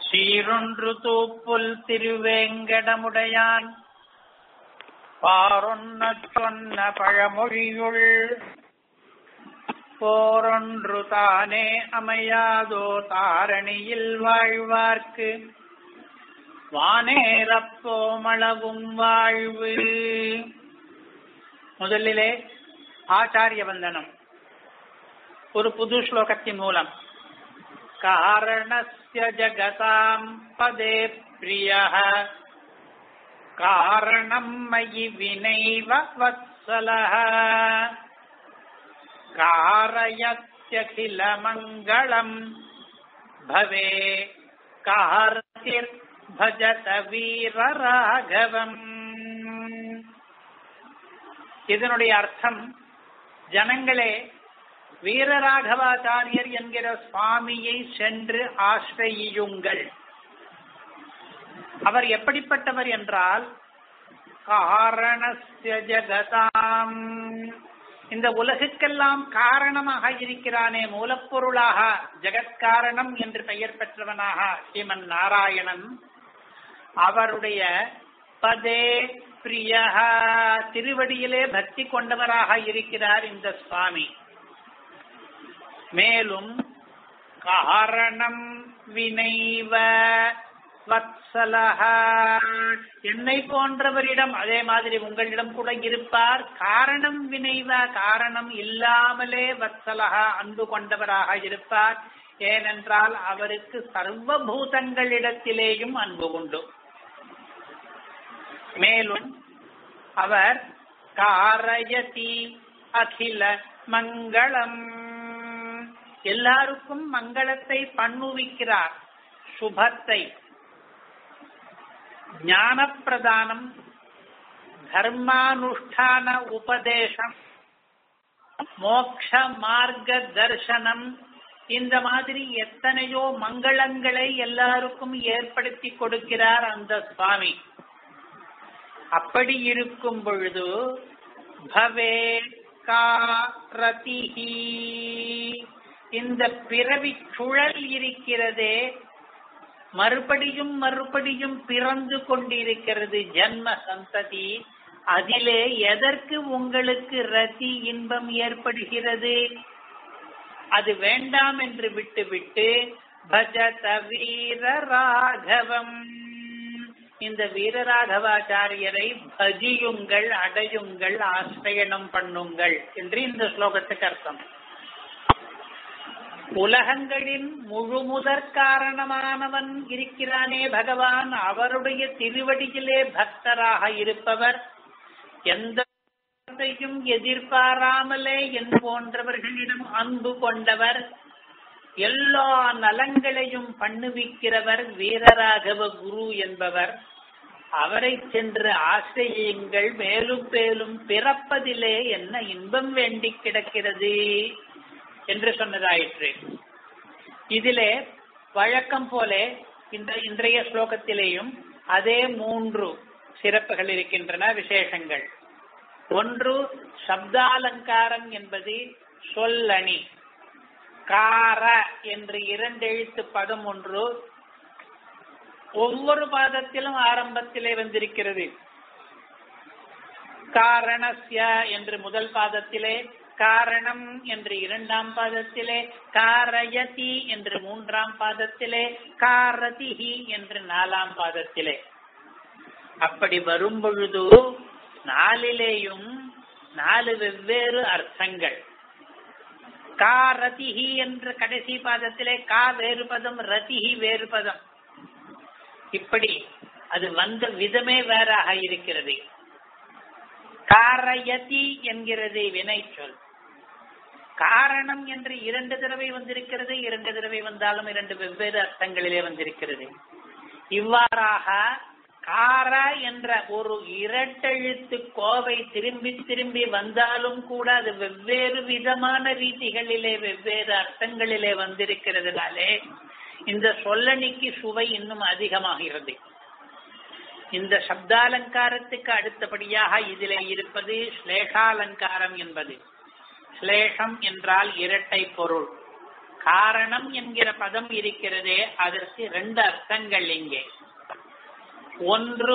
சீரொன்று தூப்புல் திருவேங்கடமுடையான் பாரொன்ன சொன்ன பழமொழியுள் போரொன்று தானே அமையாதோ தாரணியில் வாழ்வார்க்கு வானேரப்போமளவும் வாழ்வு முதலிலே ஆச்சாரிய வந்தனம் ஒரு புது ஸ்லோகத்தின் மூலம் காரணஸ்ய ஜகதாம் பதே பிரியः காரணம் மயி வினைவ வத்சலः காரயத்யகிலமங்களம் பவே கார்த்திர் பஜத வீரராகவம் இதனுடைய அர்த்தம் ஜனங்களே வீரராகவாச்சாரியர் என்கிற சுவாமியை சென்று ஆசிரியுங்கள் அவர் எப்படிப்பட்டவர் என்றால் காரணஸ்ய ஜகதாம் இந்த உலகுக்கெல்லாம் காரணமாக இருக்கிறானே மூலப்பொருளாக ஜெகத்காரணம் என்று பெயர் பெற்றவனாக ஸ்ரீமன் நாராயணன் அவருடைய பதே பிரிய திருவடியிலே பக்தி கொண்டவராக இருக்கிறார் இந்த சுவாமி மேலும் காரணம் வினைவ வத்சலஹ என்னை போன்றவரிடம் அதே மாதிரி உங்களிடம் கூட இருப்பார் காரணம் வினைவ காரணம் இல்லாமலே வத்சலக அன்பு கொண்டவராக இருப்பார் ஏனென்றால் அவருக்கு சர்வபூதங்களிடத்திலேயும் அன்பு உண்டு மேலும் அவர் காரயதி அகில மங்களம் எல்லாருக்கும் மங்களத்தை பண்ணுவிக்கிறார் சுபத்தை ஞான பிரதானம் தர்மானுஷ்டான உபதேசம் மோக்ஷ மார்க்க தர்சனம் இந்த மாதிரி எத்தனையோ மங்களங்களை எல்லாருக்கும் ஏற்படுத்தி கொடுக்கிறார் அந்த சுவாமி அப்படி இருக்கும் பொழுது பவே காரதிஹி இந்த பிறவி சுழல் இருக்கிறதே மறுபடியும் மறுபடியும் பிறந்து கொண்டிருக்கிறது ஜன்ம சந்ததி அதிலே எதற்கு உங்களுக்கு ரதி இன்பம் ஏற்படுகிறது அது வேண்டாம் என்று விட்டுவிட்டு பஜத வீர ராகவம் இந்த வீரராகவாச்சாரியரை பஜியுங்கள் அடையுங்கள் ஆசிரியனம் பண்ணுங்கள் என்று இந்த ஸ்லோகத்துக்கு அர்த்தம் உலகங்களின் முழு முதற் காரணமானவன் இருக்கிறானே பகவான் அவருடைய திருவடியிலே பக்தராக இருப்பவர் எந்த எதிர்பாராமலே என் போன்றவர்களிடம் அன்பு கொண்டவர் எல்லா நலங்களையும் பண்ணுவிக்கிறவர் வீரராகவ குரு என்பவர் அவரை சென்று ஆசிரியுங்கள் மேலும் மேலும் பிறப்பதிலே என்ன இன்பம் வேண்டி கிடக்கிறது என்று சொன்னதாயிற்று இதிலே வழக்கம் போல இந்த இன்றைய ஸ்லோகத்திலேயும் அதே மூன்று சிறப்புகள் இருக்கின்றன விசேஷங்கள் ஒன்று சப்தாலங்காரம் என்பது சொல்லணி கார என்று இரண்டு எழுத்து பதம் ஒன்று ஒவ்வொரு பாதத்திலும் ஆரம்பத்திலே வந்திருக்கிறது காரணஸ்ய என்று முதல் பாதத்திலே காரணம் என்று இரண்டாம் பாதத்திலே காரயதி என்று மூன்றாம் பாதத்திலே காரதிஹி என்று நாலாம் பாதத்திலே அப்படி வரும் பொழுது நாளிலேயும் நாலு வெவ்வேறு அர்த்தங்கள் கா ரதிஹி என்ற கடைசி பாதத்திலே கா வேறு பதம் ரதிஹி வேறு பதம் இப்படி அது வந்த விதமே வேறாக இருக்கிறது காரயதி என்கிறது வினை சொல் காரணம் என்று இரண்டு தடவை வந்திருக்கிறது இரண்டு தடவை வந்தாலும் இரண்டு வெவ்வேறு அர்த்தங்களிலே வந்திருக்கிறது இவ்வாறாக கார என்ற ஒரு இரட்டெழுத்து கோவை திரும்பி திரும்பி வந்தாலும் கூட அது வெவ்வேறு விதமான ரீதிகளிலே வெவ்வேறு அர்த்தங்களிலே வந்திருக்கிறதுனாலே இந்த சொல்லணிக்கு சுவை இன்னும் அதிகமாகிறது இந்த சப்தாலங்காரத்துக்கு அடுத்தபடியாக இதிலே இருப்பது ஸ்லேஷாலங்காரம் என்பது ஸ்லேஷம் என்றால் இரட்டை பொருள் காரணம் என்கிற பதம் இருக்கிறதே அதற்கு ரெண்டு அர்த்தங்கள் இங்கே ஒன்று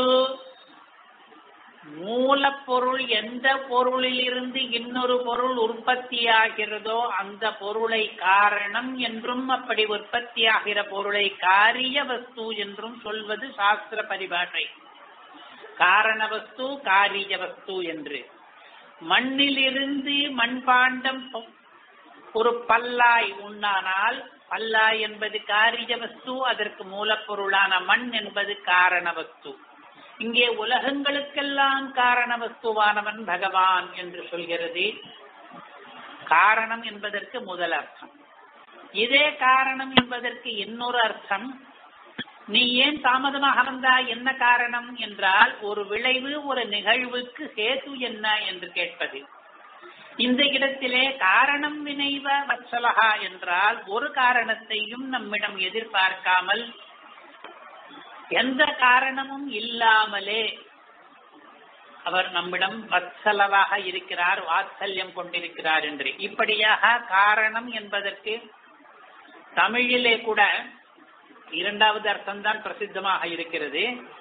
மூலப்பொருள் எந்த பொருளிலிருந்து இன்னொரு பொருள் உற்பத்தியாகிறதோ அந்த பொருளை காரணம் என்றும் அப்படி உற்பத்தியாகிற பொருளை காரிய வஸ்து என்றும் சொல்வது சாஸ்திர பரிபாஷை காரண வஸ்து காரிய வஸ்து என்று மண்ணிலிருந்து மண்பாண்டம் ஒரு பல்லாய் உண்ணானால் பல்லாய் என்பது காரிய வஸ்து அதற்கு மூலப்பொருளான மண் என்பது காரண வஸ்து இங்கே உலகங்களுக்கெல்லாம் காரண வஸ்துவானவன் பகவான் என்று சொல்கிறது காரணம் என்பதற்கு முதல் அர்த்தம் இதே காரணம் என்பதற்கு இன்னொரு அர்த்தம் நீ ஏன் தாமதமாக வந்தா என்ன காரணம் என்றால் ஒரு விளைவு ஒரு நிகழ்வுக்கு சேது என்ன என்று கேட்பது இந்த இடத்திலே காரணம் வினைவ வத்சலகா என்றால் ஒரு காரணத்தையும் நம்மிடம் எதிர்பார்க்காமல் எந்த காரணமும் இல்லாமலே அவர் நம்மிடம் வத்சலவாக இருக்கிறார் வாத்சல்யம் கொண்டிருக்கிறார் என்று இப்படியாக காரணம் என்பதற்கு தமிழிலே கூட இரண்டாவது அர்த்தம்தான் பிரசித்தமாக இருக்கிறது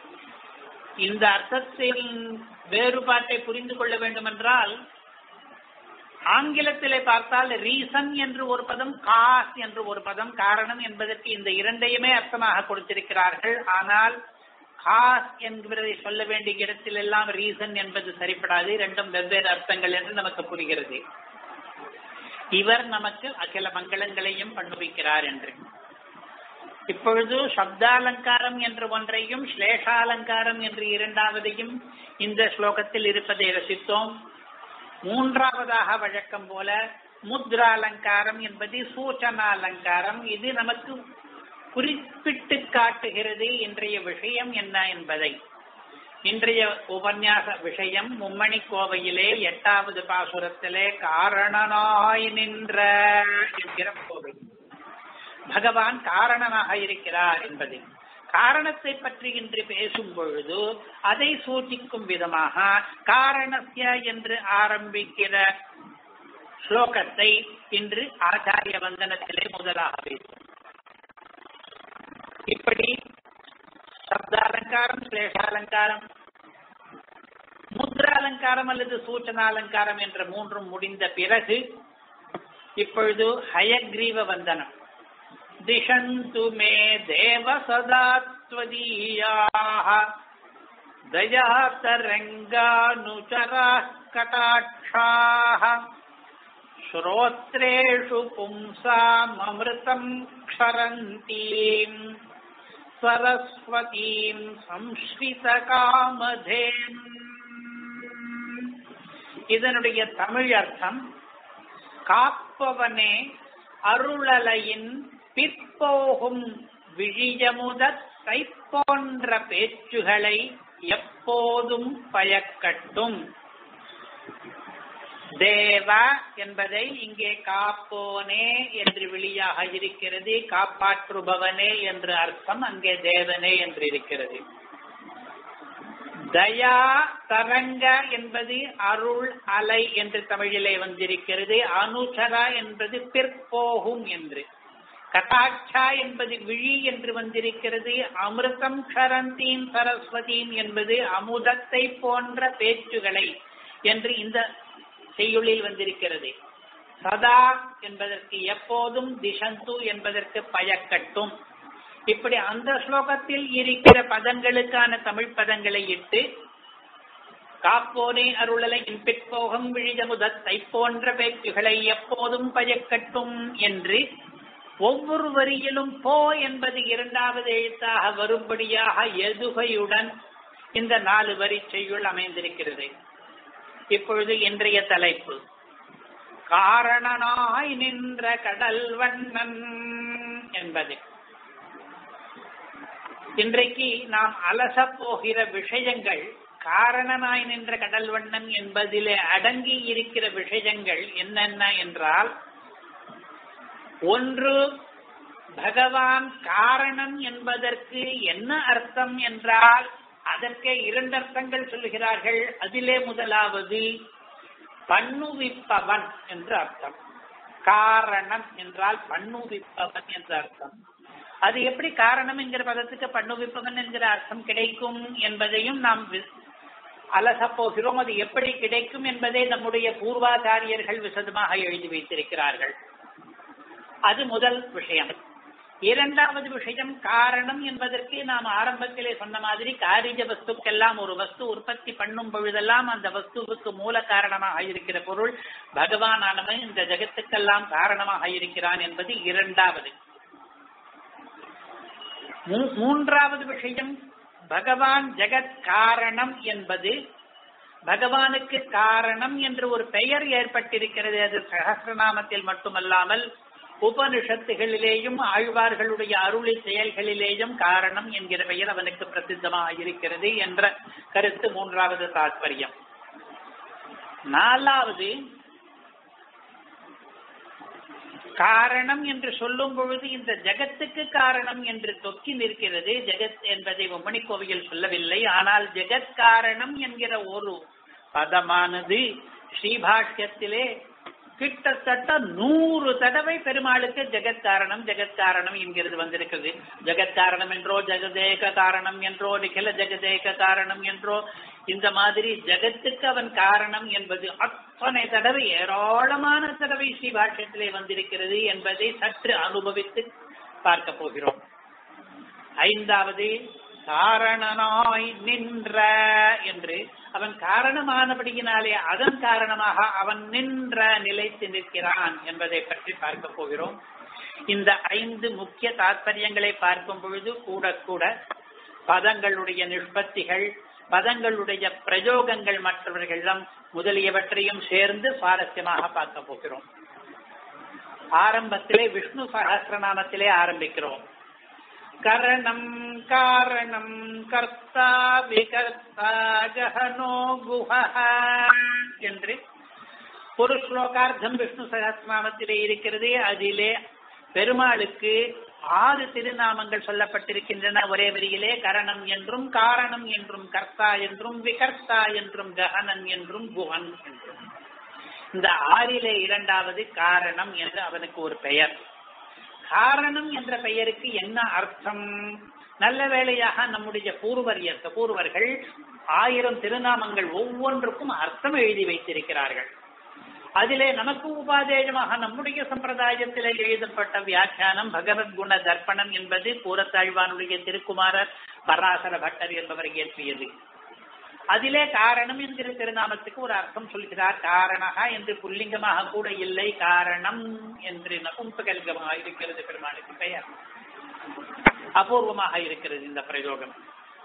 இந்த அர்த்தத்தின் வேறுபாட்டை புரிந்து கொள்ள வேண்டும் என்றால் ஆங்கிலத்திலே பார்த்தால் ரீசன் என்று ஒரு பதம் காஸ் என்று ஒரு பதம் காரணம் என்பதற்கு இந்த இரண்டையுமே அர்த்தமாக கொடுத்திருக்கிறார்கள் ஆனால் காஸ் என்கிறதை சொல்ல வேண்டிய இடத்தில் எல்லாம் ரீசன் என்பது சரிப்படாது இரண்டும் வெவ்வேறு அர்த்தங்கள் என்று நமக்கு புரிகிறது இவர் நமக்கு அகில மங்களங்களையும் பண்ணுவிக்கிறார் என்று இப்பொழுது சப்தாலங்காரம் என்று ஒன்றையும் ஸ்லேஷாலங்காரம் என்று இரண்டாவதையும் இந்த ஸ்லோகத்தில் இருப்பதை ரசித்தோம் மூன்றாவதாக வழக்கம் போல முத்ராலங்காரம் என்பது சூச்சனா அலங்காரம் இது நமக்கு குறிப்பிட்டு காட்டுகிறது இன்றைய விஷயம் என்ன என்பதை இன்றைய உபன்யாச விஷயம் மும்மணி கோவையிலே எட்டாவது பாசுரத்திலே காரணனாய் நின்ற என்கிற கோவை பகவான் காரணனாக இருக்கிறார் என்பது காரணத்தை பற்றி இன்று பேசும் பொழுது அதை சூಚಿக்கும் விதமாக காரணஸ்ய என்று ஆரம்பிக்கிற ஸ்லோகத்தை இன்று ஆச்சாரிய வந்தனத்திலே முதலாக பேசும் இப்படி சப்தாலங்காரம் சிலேஷாலங்காரம் முத்ராலங்காரம் அல்லது சூச்சனாலங்காரம் என்ற மூன்றும் முடிந்த பிறகு இப்பொழுது ஹயக்ரீவ வந்தனம் दिशन्तु मे देव सदा त्वदीयाः दयातरङ्गानुचराः कटाक्षाः श्रोत्रेषु पुंसाममृतम् क्षरन्तीम् सरस्वतीम् संस्कृतकामधेन् இதனுடைய தமிழ் அர்த்தம் காப்பவனே அருளலையின் பிற்போகும் விழியமுத தைப்போன்ற பேச்சுகளை எப்போதும் பயக்கட்டும் தேவா என்பதை இங்கே காப்போனே என்று வெளியாக இருக்கிறது காப்பாற்றுபவனே என்று அர்த்தம் அங்கே தேவனே என்று இருக்கிறது தயா தரங்க என்பது அருள் அலை என்று தமிழிலே வந்திருக்கிறது அனுசரா என்பது பிற்போகும் என்று கட்டாட்சா என்பது விழி என்று வந்திருக்கிறது அமிர்தம் க்ஷரந்தீன் சரஸ்வதீன் என்பது அமுதத்தை போன்ற பேச்சுகளை என்று இந்த செய்யுளில் வந்திருக்கிறது சதா என்பதற்கு எப்போதும் திசந்து என்பதற்கு பயக்கட்டும் இப்படி அந்த ஸ்லோகத்தில் இருக்கிற பதங்களுக்கான தமிழ் பதங்களை இட்டு காப்போனே அருளலை பிற்போகம் விழிதமுதத்தை போன்ற பேச்சுகளை எப்போதும் பயக்கட்டும் என்று ஒவ்வொரு வரியிலும் போ என்பது இரண்டாவது எழுத்தாக வரும்படியாக எதுகையுடன் இந்த நாலு வரி செய்யுள் அமைந்திருக்கிறது இப்பொழுது இன்றைய தலைப்பு காரணனாய் நின்ற கடல் வண்ணன் என்பது இன்றைக்கு நாம் அலச போகிற விஷயங்கள் காரணனாய் நின்ற கடல் வண்ணன் என்பதிலே அடங்கி இருக்கிற விஷயங்கள் என்னென்ன என்றால் ஒன்று பகவான் காரணம் என்பதற்கு என்ன அர்த்தம் என்றால் அதற்கு இரண்டு அர்த்தங்கள் சொல்லுகிறார்கள் அதிலே முதலாவது பண்ணுவிப்பவன் என்று அர்த்தம் காரணம் என்றால் பண்ணுவிப்பவன் என்ற அர்த்தம் அது எப்படி காரணம் என்கிற பதத்துக்கு பண்ணுவிப்பவன் என்கிற அர்த்தம் கிடைக்கும் என்பதையும் நாம் வி- அலசப் போகிறோம் அது எப்படி கிடைக்கும் என்பதை நம்முடைய பூர்வாச்சாரியர்கள் விசதமாக எழுதி வைத்திருக்கிறார்கள் அது முதல் விஷயம் இரண்டாவது விஷயம் காரணம் என்பதற்கு நாம் ஆரம்பத்திலே சொன்ன மாதிரி காரிஜ வஸ்துக்கெல்லாம் ஒரு வஸ்து உற்பத்தி பண்ணும் பொழுதெல்லாம் அந்த வஸ்துவுக்கு மூல காரணமாக இருக்கிற பொருள் பகவானானவன் இந்த ஜெகத்துக்கெல்லாம் காரணமாக இருக்கிறான் என்பது இரண்டாவது மூ- மூன்றாவது விஷயம் பகவான் ஜெகத் காரணம் என்பது பகவானுக்கு காரணம் என்று ஒரு பெயர் ஏற்பட்டிருக்கிறது அது சகசிரநாமத்தில் மட்டுமல்லாமல் உபனிஷத்துகளிலேயும் ஆழ்வார்களுடைய அருளி செயல்களிலேயும் காரணம் என்கிற பெயர் அவனுக்கு பிரசித்தமாக இருக்கிறது என்ற கருத்து மூன்றாவது தாற்பயம் நாலாவது காரணம் என்று சொல்லும் பொழுது இந்த ஜெகத்துக்கு காரணம் என்று தொக்கி நிற்கிறது ஜெகத் என்பதை உம்மணி கோவையில் சொல்லவில்லை ஆனால் ஜெகத் காரணம் என்கிற ஒரு பதமானது ஸ்ரீபாஷ்யத்திலே கிட்டத்தட்ட நூறு தடவை பெருமாளுக்கு ஜெகத் காரணம் ஜெகத் காரணம் என்கிறது வந்திருக்கிறது ஜெகத் காரணம் என்றோ ஜெகதேக காரணம் என்றோ நிகில ஜெகதேக காரணம் என்றோ இந்த மாதிரி ஜெகத்துக்கு அவன் காரணம் என்பது அத்தனை தடவை ஏராளமான தடவை ஸ்ரீபாஷ்யத்திலே வந்திருக்கிறது என்பதை சற்று அனுபவித்து பார்க்க போகிறோம் ஐந்தாவது காரணனாய் நின்ற என்று அவன் காரணமானபடியினாலே அதன் காரணமாக அவன் நின்ற நிலைத்து நிற்கிறான் என்பதை பற்றி பார்க்க போகிறோம் இந்த ஐந்து முக்கிய தாற்பயங்களை பார்க்கும் பொழுது கூட கூட பதங்களுடைய நிஷ்பத்திகள் பதங்களுடைய பிரயோகங்கள் மற்றவர்களிடம் முதலியவற்றையும் சேர்ந்து சுவாரஸ்யமாக பார்க்க போகிறோம் ஆரம்பத்திலே விஷ்ணு சகசிரநாமத்திலே ஆரம்பிக்கிறோம் கரணம் காரணம் கர்த்தா விகர்த்தா ஜஹனோ குஹ என்று ஒரு ஸ்லோகார்த்தம் விஷ்ணு சகசிரநாமத்திலே இருக்கிறது அதிலே பெருமாளுக்கு ஆறு திருநாமங்கள் சொல்லப்பட்டிருக்கின்றன ஒரே வரியிலே கரணம் என்றும் காரணம் என்றும் கர்த்தா என்றும் விகர்த்தா என்றும் ககனன் என்றும் குஹன் என்றும் இந்த ஆறிலே இரண்டாவது காரணம் என்று அவனுக்கு ஒரு பெயர் காரணம் என்ற பெயருக்கு என்ன அர்த்தம் நல்ல வேளையாக நம்முடைய பூர்வரியர் பூர்வர்கள் ஆயிரம் திருநாமங்கள் ஒவ்வொன்றுக்கும் அர்த்தம் எழுதி வைத்திருக்கிறார்கள் அதிலே நமக்கு உபாதேயமாக நம்முடைய சம்பிரதாயத்திலே எழுதப்பட்ட வியாக்கியானம் பகவத் குண தர்ப்பணம் என்பது பூரத்தாழ்வானுடைய திருக்குமாரர் பராசர பட்டர் என்பவர் இயற்றியது அதிலே காரணம் என்கிற திருநாமத்துக்கு ஒரு அர்த்தம் சொல்கிறார் காரணகா என்று புல்லிங்கமாக கூட இல்லை காரணம் என்று நபும்சகல்கமாக இருக்கிறது பெருமாளுக்கு பெயர் அபூர்வமாக இருக்கிறது இந்த பிரயோகம்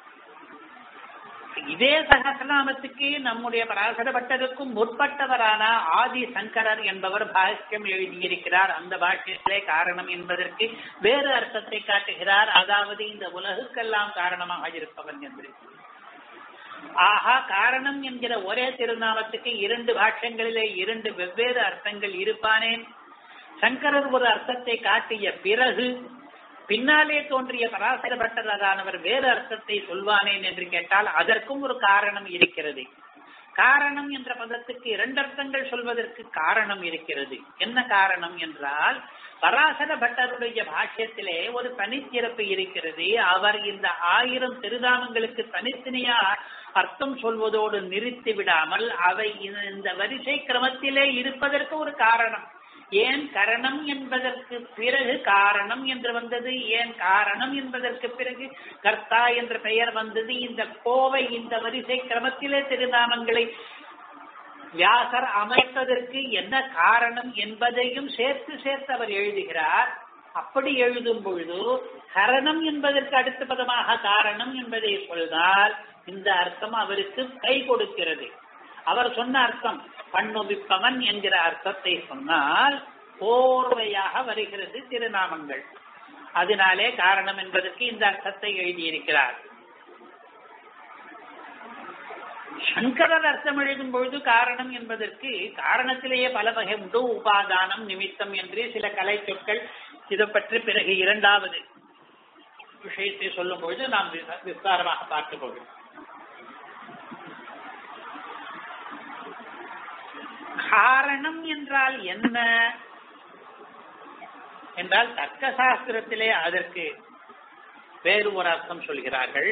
இதே சகசிரநாமத்துக்கு நம்முடைய பராசர பட்டருக்கும் முற்பட்டவரான ஆதி சங்கரர் என்பவர் பாஷ்யம் எழுதியிருக்கிறார் அந்த பாஷ்யத்திலே காரணம் என்பதற்கு வேறு அர்த்தத்தை காட்டுகிறார் அதாவது இந்த உலகுக்கெல்லாம் காரணமாக இருப்பவன் என்று ஆஹா காரணம் என்கிற ஒரே திருநாமத்துக்கு இரண்டு பாஷ்யங்களிலே இரண்டு வெவ்வேறு அர்த்தங்கள் இருப்பானேன் சங்கரர் ஒரு அர்த்தத்தை காட்டிய பிறகு பின்னாலே தோன்றிய பராசர பட்டரானவர் வேறு அர்த்தத்தை சொல்வானேன் என்று கேட்டால் அதற்கும் ஒரு காரணம் இருக்கிறது காரணம் என்ற பதத்துக்கு இரண்டு அர்த்தங்கள் சொல்வதற்கு காரணம் இருக்கிறது என்ன காரணம் என்றால் பராசர பட்டருடைய பாஷ்யத்திலே ஒரு தனிச்சிறப்பு இருக்கிறது அவர் இந்த ஆயிரம் திருநாமங்களுக்கு தனித்தனியா அர்த்தம் சொல்வதோடு நிறுத்தி விடாமல் அவை இந்த வரிசை கிரமத்திலே இருப்பதற்கு ஒரு காரணம் ஏன் கரணம் என்பதற்கு பிறகு காரணம் என்று வந்தது ஏன் காரணம் என்பதற்கு பிறகு கர்த்தா என்ற பெயர் வந்தது இந்த கோவை இந்த வரிசை கிரமத்திலே திருநாமங்களை வியாசர் அமைத்ததற்கு என்ன காரணம் என்பதையும் சேர்த்து சேர்த்து அவர் எழுதுகிறார் அப்படி எழுதும் பொழுது கரணம் என்பதற்கு அடுத்த பதமாக காரணம் என்பதை சொன்னால் இந்த அர்த்தம் அவருக்கு கை கொடுக்கிறது அவர் சொன்ன அர்த்தம் பண்ணுவிப்பவன் என்கிற அர்த்தத்தை சொன்னால் போர்வையாக வருகிறது திருநாமங்கள் அதனாலே காரணம் என்பதற்கு இந்த அர்த்தத்தை எழுதியிருக்கிறார் சங்கரர் அர்த்தம் எழுதும் பொழுது காரணம் என்பதற்கு காரணத்திலேயே பல வகை உண்டு உபாதானம் நிமித்தம் என்று சில கலை சொற்கள் இதை பற்றி பிறகு இரண்டாவது விஷயத்தை சொல்லும் பொழுது நாம் விஸ்தாரமாக பார்க்க போகிறோம் காரணம் என்றால் என்ன என்றால் தர்க்க சாஸ்திரத்திலே அதற்கு வேறு ஒரு அர்த்தம் சொல்கிறார்கள்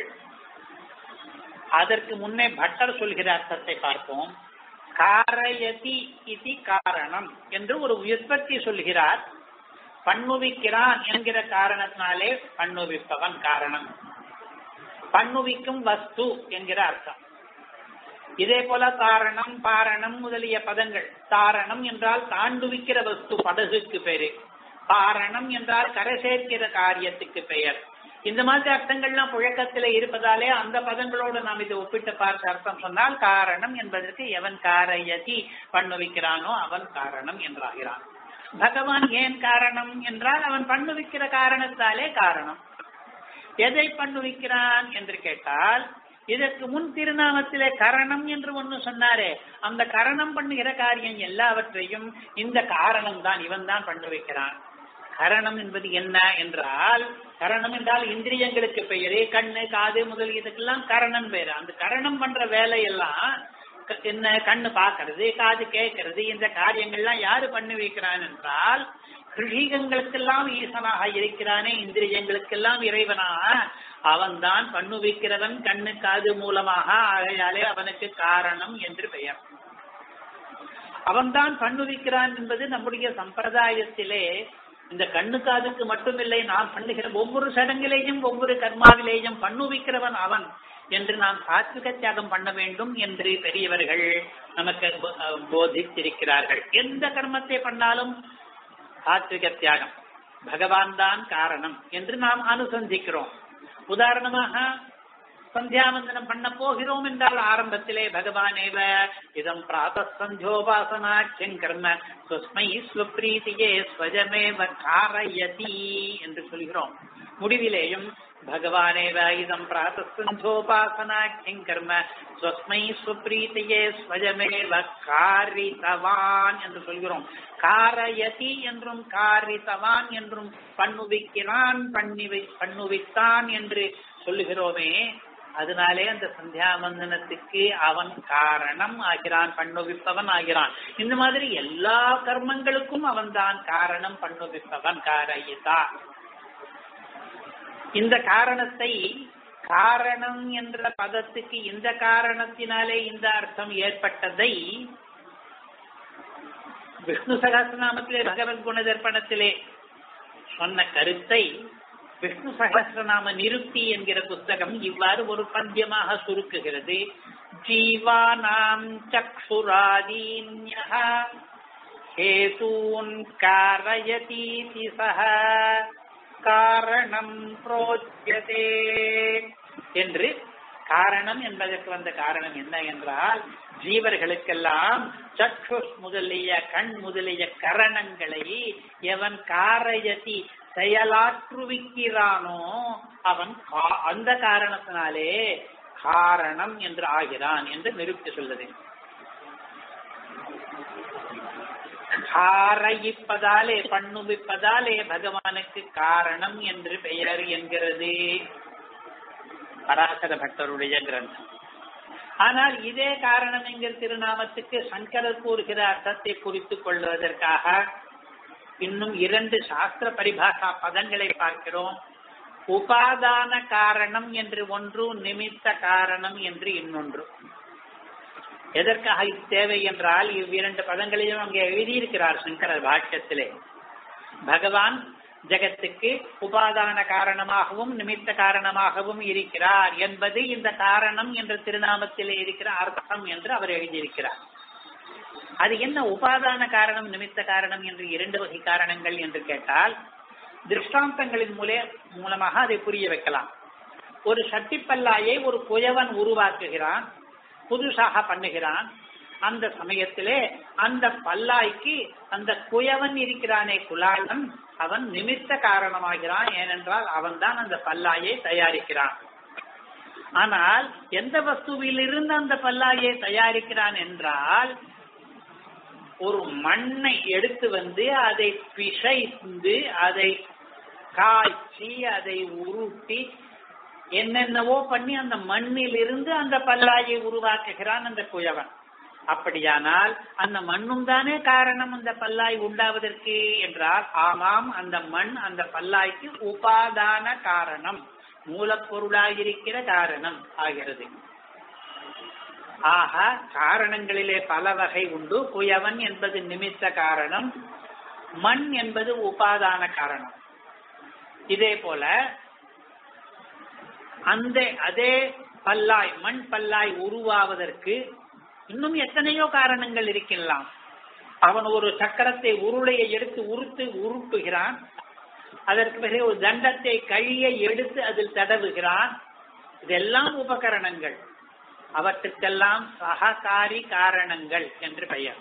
அதற்கு முன்னே பட்டர் சொல்கிற அர்த்தத்தை பார்ப்போம் காரயதி இது காரணம் என்று ஒரு உற்பத்தி சொல்கிறார் பண்ணுவிக்கிறான் என்கிற காரணத்தினாலே பண்ணுவிப்பவன் காரணம் பண்ணுவிக்கும் வஸ்து என்கிற அர்த்தம் இதே போல காரணம் பாரணம் முதலிய பதங்கள் தாரணம் என்றால் தாண்டுவிக்கிற வஸ்து படகுக்கு பெயரு பாரணம் என்றால் கரை சேர்க்கிற காரியத்துக்கு பெயர் இந்த மாதிரி அர்த்தங்கள்லாம் புழக்கத்திலே இருப்பதாலே அந்த பதங்களோடு நாம் இதை ஒப்பிட்டு பார்த்த அர்த்தம் சொன்னால் காரணம் என்பதற்கு எவன் காரயதி பண்ணுவிக்கிறானோ அவன் காரணம் என்றாகிறான் பகவான் ஏன் காரணம் என்றால் அவன் பண்ணுவிக்கிற காரணத்தாலே காரணம் எதை பண்ணுவிக்கிறான் என்று கேட்டால் இதற்கு முன் திருநாமத்திலே கரணம் என்று ஒண்ணு சொன்னாரே அந்த கரணம் பண்ணுகிற காரியம் எல்லாவற்றையும் இந்த காரணம் தான் இவன் தான் பண்ணு வைக்கிறான் கரணம் என்பது என்ன என்றால் கரணம் என்றால் இந்திரியங்களுக்கு பெயரு கண்ணு காது முதலியதுக்கெல்லாம் கரணம் பேரு அந்த கரணம் பண்ற வேலையெல்லாம் க- என்ன கண்ணு பார்க்கறது காது கேட்கறது இந்த காரியங்கள்லாம் யாரு பண்ணி வைக்கிறான் என்றால் கிருஷிகங்களுக்கெல்லாம் ஈசனாக இருக்கிறானே இந்திரியங்களுக்கெல்லாம் இறைவனாக அவன்தான் பண்ணுவிக்கிறவன் கண்ணு காது மூலமாக ஆகையாலே அவனுக்கு காரணம் என்று பெயர் அவன்தான் பண்ணுவிக்கிறான் என்பது நம்முடைய சம்பிரதாயத்திலே இந்த கண்ணு காதுக்கு மட்டுமில்லை நாம் பண்ணுகிற ஒவ்வொரு சடங்கிலேயும் ஒவ்வொரு கர்மாவிலேயும் பண்ணுவிக்கிறவன் அவன் என்று நாம் சாத்விக தியாகம் பண்ண வேண்டும் என்று பெரியவர்கள் நமக்கு போ- அஹ் போதித்திருக்கிறார்கள் எந்த கர்மத்தை பண்ணாலும் சாத்விக தியாகம் பகவான் தான் காரணம் என்று நாம் அனுசந்திக்கிறோம் உதாரணமாக சந்தியாவந்தனம் பண்ண போகிறோம் என்றால் ஆரம்பத்திலே பகவானேவ இதம் பிராத சந்தியோபாசனாக்கியம் கர்ம சுஸ்மை ஸ்வப்ரீதியே ஸ்வஜமேவ காரயதி என்று சொல்கிறோம் முடிவிலேயும் பகவானேவ இதம் பிராத சந்தியோபாசனாக்கியம் கர்ம ஸ்வஸ்மை ஸ்வப்ரீதியே ஸ்வஜமேவ காரிதவான் என்று சொல்கிறோம் காரயதி என்றும் காரிதவான் என்றும் பண்ணுவிக்கிறான் பண்ணிவை பண்ணுவித்தான் என்று சொல்லுகிறோமே அதனாலே அந்த சந்தியாவந்தனத்துக்கு அவன் காரணம் ஆகிறான் பண்ணுவிப்பவன் ஆகிறான் இந்த மாதிரி எல்லா கர்மங்களுக்கும் அவன் தான் காரணம் பண்ணுவிப்பவன் காரயிதா இந்த காரணத்தை காரணம் என்ற பதத்துக்கு இந்த காரணத்தினாலே இந்த அர்த்தம் ஏற்பட்டதை விஷ்ணு சகசிரநாமத்திலே பகவத் குண தர்ப்பணத்திலே சொன்ன கருத்தை விஷ்ணு சகசிரநாம நிருக்தி என்கிற புஸ்தகம் இவ்வாறு ஒரு பத்தியமாக சுருக்குகிறது ஜீவானாம் சக்ஷுராதீன்யः ஹேதூன் காரயதீதி சஹ காரணம் புரோச்சியதே என்று காரணம் என்பதற்கு வந்த காரணம் என்ன என்றால் ஜீவர்களுக்கெல்லாம் சக்ஷு முதலிய கண் முதலிய கரணங்களை எவன் காரயதி செயலாற்றுவிக்கிறானோ அவன் கா- அந்த காரணத்தினாலே காரணம் என்று ஆகிறான் என்று நிறுத்தி சொல்லுது காரயிப்பதாலே பண்ணுவிப்பதாலே பகவானுக்கு காரணம் என்று பெயர் என்கிறது பராசர பட்டருடைய கிரந்தம் ஆனால் இதே காரணம் என்கிற திருநாமத்துக்கு சங்கரர் கூறுகிற அர்த்தத்தை குறித்துக் கொள்வதற்காக இன்னும் இரண்டு சாஸ்திர பரிபாஷா பதங்களை பார்க்கிறோம் உபாதான காரணம் என்று ஒன்று நிமித்த காரணம் என்று இன்னொன்று எதற்காக இது தேவை என்றால் இவ்விரண்டு பதங்களையும் அங்கே எழுதியிருக்கிறார் சங்கரர் பாஷ்யத்திலே பகவான் ஜெகத்துக்கு உபாதான காரணமாகவும் நிமித்த காரணமாகவும் இருக்கிறார் என்பது இந்த காரணம் என்ற திருநாமத்திலே இருக்கிற அர்த்தம் என்று அவர் எழுதியிருக்கிறார் அது என்ன உபாதான காரணம் நிமித்த காரணம் என்று இரண்டு வகை காரணங்கள் என்று கேட்டால் திருஷ்டாந்தங்களின் மூலே மூலமாக அதை புரிய வைக்கலாம் ஒரு சட்டிப்பல்லாயை ஒரு குயவன் உருவாக்குகிறான் புதுசாக பண்ணுகிறான் அந்த சமயத்திலே அந்த பல்லாய்க்கு அந்த குயவன் இருக்கிறானே குலாளன் அவன் நிமித்த காரணமாகிறான் ஏனென்றால் அவன்தான் அந்த பல்லாயை தயாரிக்கிறான் ஆனால் எந்த வஸ்துவிலிருந்து அந்த பல்லாயை தயாரிக்கிறான் என்றால் ஒரு மண்ணை எடுத்து வந்து அதை பிசைந்து அதை காய்ச்சி அதை உருட்டி என்னென்னவோ பண்ணி அந்த மண்ணிலிருந்து அந்த பல்லாயை உருவாக்குகிறான் அந்த குயவன் அப்படியானால் அந்த மண்ணும் தானே காரணம் அந்த பல்லாய் உண்டாவதற்கு என்றால் ஆமாம் அந்த மண் அந்த பல்லாய்க்கு உபாதான காரணம் மூலப்பொருளாயிருக்கிற காரணம் ஆகிறது ஆக காரணங்களிலே பல வகை உண்டு குயவன் என்பது நிமித்த காரணம் மண் என்பது உபாதான காரணம் இதே போல அந்த அதே பல்லாய் மண் பல்லாய் உருவாவதற்கு இன்னும் எத்தனையோ காரணங்கள் இருக்கலாம் அவன் ஒரு சக்கரத்தை உருளையை எடுத்து உருத்து உருட்டுகிறான் அதற்கு பிறகு ஒரு தண்டத்தை கழிய எடுத்து அதில் தடவுகிறான் இதெல்லாம் உபகரணங்கள் அவற்றுக்கெல்லாம் சககாரி காரணங்கள் என்று பெயர்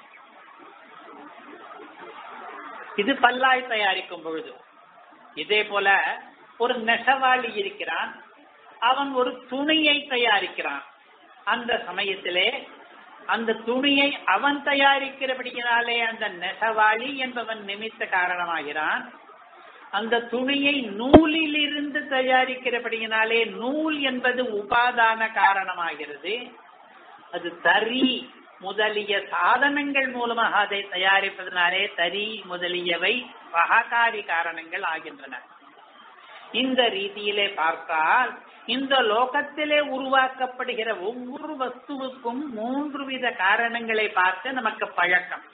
இது பல்லாய் தயாரிக்கும் பொழுது இதே போல ஒரு நெசவாளி இருக்கிறான் அவன் ஒரு துணியை தயாரிக்கிறான் அந்த சமயத்திலே அந்த துணியை அவன் தயாரிக்கிறபடியினாலே அந்த நெசவாளி என்பவன் நிமித்த காரணமாகிறான் அந்த துணியை நூலிலிருந்து தயாரிக்கிறபடியினாலே நூல் என்பது உபாதான காரணமாகிறது அது தறி முதலிய சாதனங்கள் மூலமாக அதை தயாரிப்பதனாலே தறி முதலியவை சககாரி காரணங்கள் ஆகின்றன இந்த ரீதியிலே பார்த்தால் இந்த லோகத்திலே உருவாக்கப்படுகிற ஒவ்வொரு வஸ்துவுக்கும் மூன்று வித காரணங்களை பார்த்து நமக்கு பழக்கம்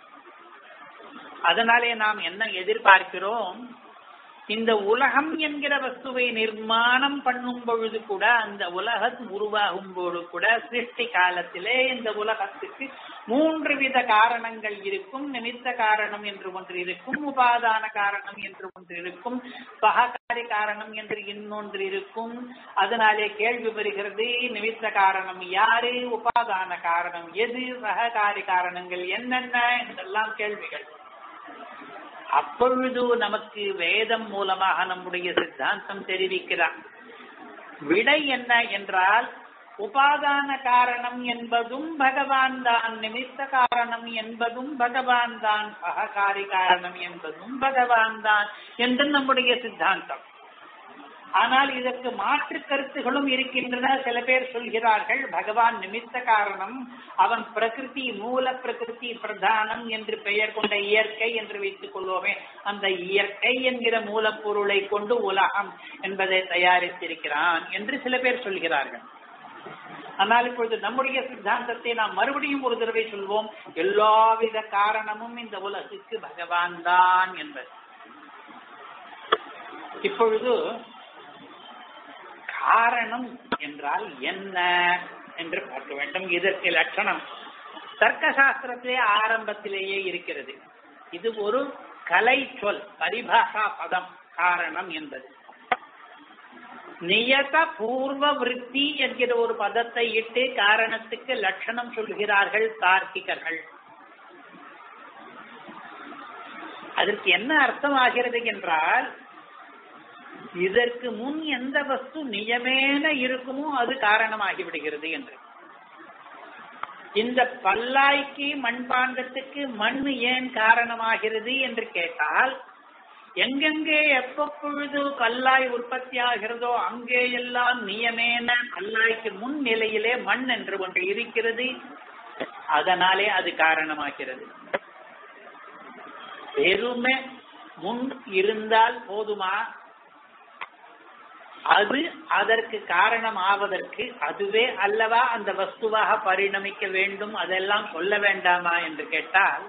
அதனாலே நாம் என்ன எதிர்பார்க்கிறோம் இந்த உலகம் என்கிற வஸ்துவை நிர்மாணம் பண்ணும் பொழுது கூட அந்த உலகம் உருவாகும் போது கூட சிருஷ்டி காலத்திலே இந்த உலகத்துக்கு மூன்று வித காரணங்கள் இருக்கும் நிமித்த காரணம் என்று ஒன்று இருக்கும் உபாதான காரணம் என்று ஒன்று இருக்கும் சககாரி காரணம் என்று இன்னொன்று இருக்கும் அதனாலே கேள்வி வருகிறது நிமித்த காரணம் யாரு உபாதான காரணம் எது சககாரி காரணங்கள் என்னென்ன என்றெல்லாம் கேள்விகள் அப்பொழுது நமக்கு வேதம் மூலமாக நம்முடைய சித்தாந்தம் தெரிவிக்கிறார் விடை என்ன என்றால் உபாதான காரணம் என்பதும் பகவான் தான் நிமித்த காரணம் என்பதும் பகவான் தான் சககாரி காரணம் என்பதும் பகவான் தான் என்று நம்முடைய சித்தாந்தம் ஆனால் இதற்கு மாற்று கருத்துகளும் இருக்கின்றன சில பேர் சொல்கிறார்கள் பகவான் நிமித்த காரணம் அவன் பிரகிருதி மூல பிரகிருதி பிரதானம் என்று பெயர் கொண்ட இயற்கை என்று வைத்துக் கொள்வோமே அந்த இயற்கை என்கிற மூலப்பொருளை கொண்டு உலகம் என்பதை தயாரித்திருக்கிறான் என்று சில பேர் சொல்கிறார்கள் ஆனால் இப்பொழுது நம்முடைய சித்தாந்தத்தை நாம் மறுபடியும் ஒரு தடவை சொல்வோம் எல்லாவித காரணமும் இந்த உலகுக்கு பகவான் தான் என்பது இப்பொழுது காரணம் என்றால் என்ன என்று பார்க்க வேண்டும் இதற்கு லட்சணம் தர்க்க சாஸ்திரத்திலே ஆரம்பத்திலேயே இருக்கிறது இது ஒரு கலை சொல் பரிபாஷா பதம் காரணம் என்பது நியத பூர்வ விருத்தி என்கிற ஒரு பதத்தை இட்டு காரணத்துக்கு லட்சணம் சொல்கிறார்கள் தார்க்கிகர்கள் அதற்கு என்ன அர்த்தம் ஆகிறது என்றால் இதற்கு முன் எந்த வஸ்து நியமேன இருக்குமோ அது காரணமாகி விடுகிறது என்று இந்த பல்லாய்க்கு மண்பாண்டத்துக்கு மண் ஏன் காரணமாகிறது என்று கேட்டால் எங்கெங்கே எப்பொழுது கல்லாய் உற்பத்தி ஆகிறதோ அங்கே எல்லாம் நியமேன கல்லாய்க்கு முன் நிலையிலே மண் என்று ஒன்று இருக்கிறது அதனாலே அது காரணமாகிறது வெறுமே முன் இருந்தால் போதுமா அது அதற்கு காரணம் ஆவதற்கு அதுவே அல்லவா அந்த வஸ்துவாக பரிணமிக்க வேண்டும் அதெல்லாம் சொல்ல வேண்டாமா என்று கேட்டால்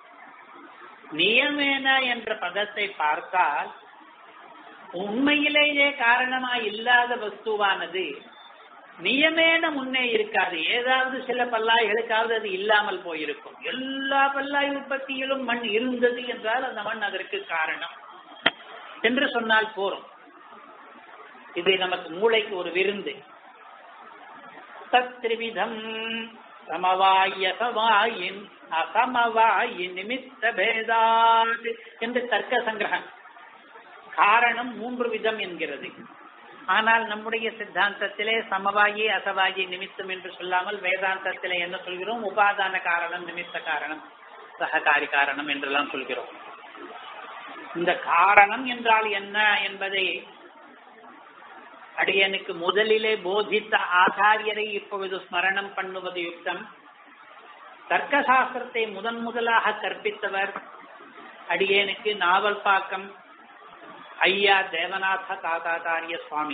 நியமேன என்ற பதத்தை பார்த்தால் உண்மையிலேயே காரணமா இல்லாத வஸ்துவானது நியமேன முன்னே இருக்காது ஏதாவது சில பல்லாய்களுக்காவது அது இல்லாமல் போயிருக்கும் எல்லா பல்லாய் உற்பத்தியிலும் மண் இருந்தது என்றால் அந்த மண் அதற்கு காரணம் என்று சொன்னால் போரும் இது நமக்கு மூளைக்கு ஒரு விருந்து தத்ரிவிதம் சமவாயசவாயின் அசமவாயி நிமித்த பேதாத் என்று தர்க்க சங்கிரகம் காரணம் மூன்று விதம் என்கிறது ஆனால் நம்முடைய சித்தாந்தத்திலே சமவாயி அசவாயி நிமித்தம் என்று சொல்லாமல் வேதாந்தத்திலே என்ன சொல்கிறோம் உபாதான காரணம் நிமித்த காரணம் சககாரி காரணம் என்றெல்லாம் சொல்கிறோம் இந்த காரணம் என்றால் என்ன என்பதை அடியனுக்கு முதலிலே போதித்த ஆச்சாரியரை இப்பொழுது ஸ்மரணம் பண்ணுவது யுக்தம் தர்க்க சாஸ்திரத்தை முதன் முதலாக கற்பித்தவர் அடியேனுக்கு நாவல் பாக்கம் ஐயா தேவநாத தாத்தாச்சாரிய சுவாமி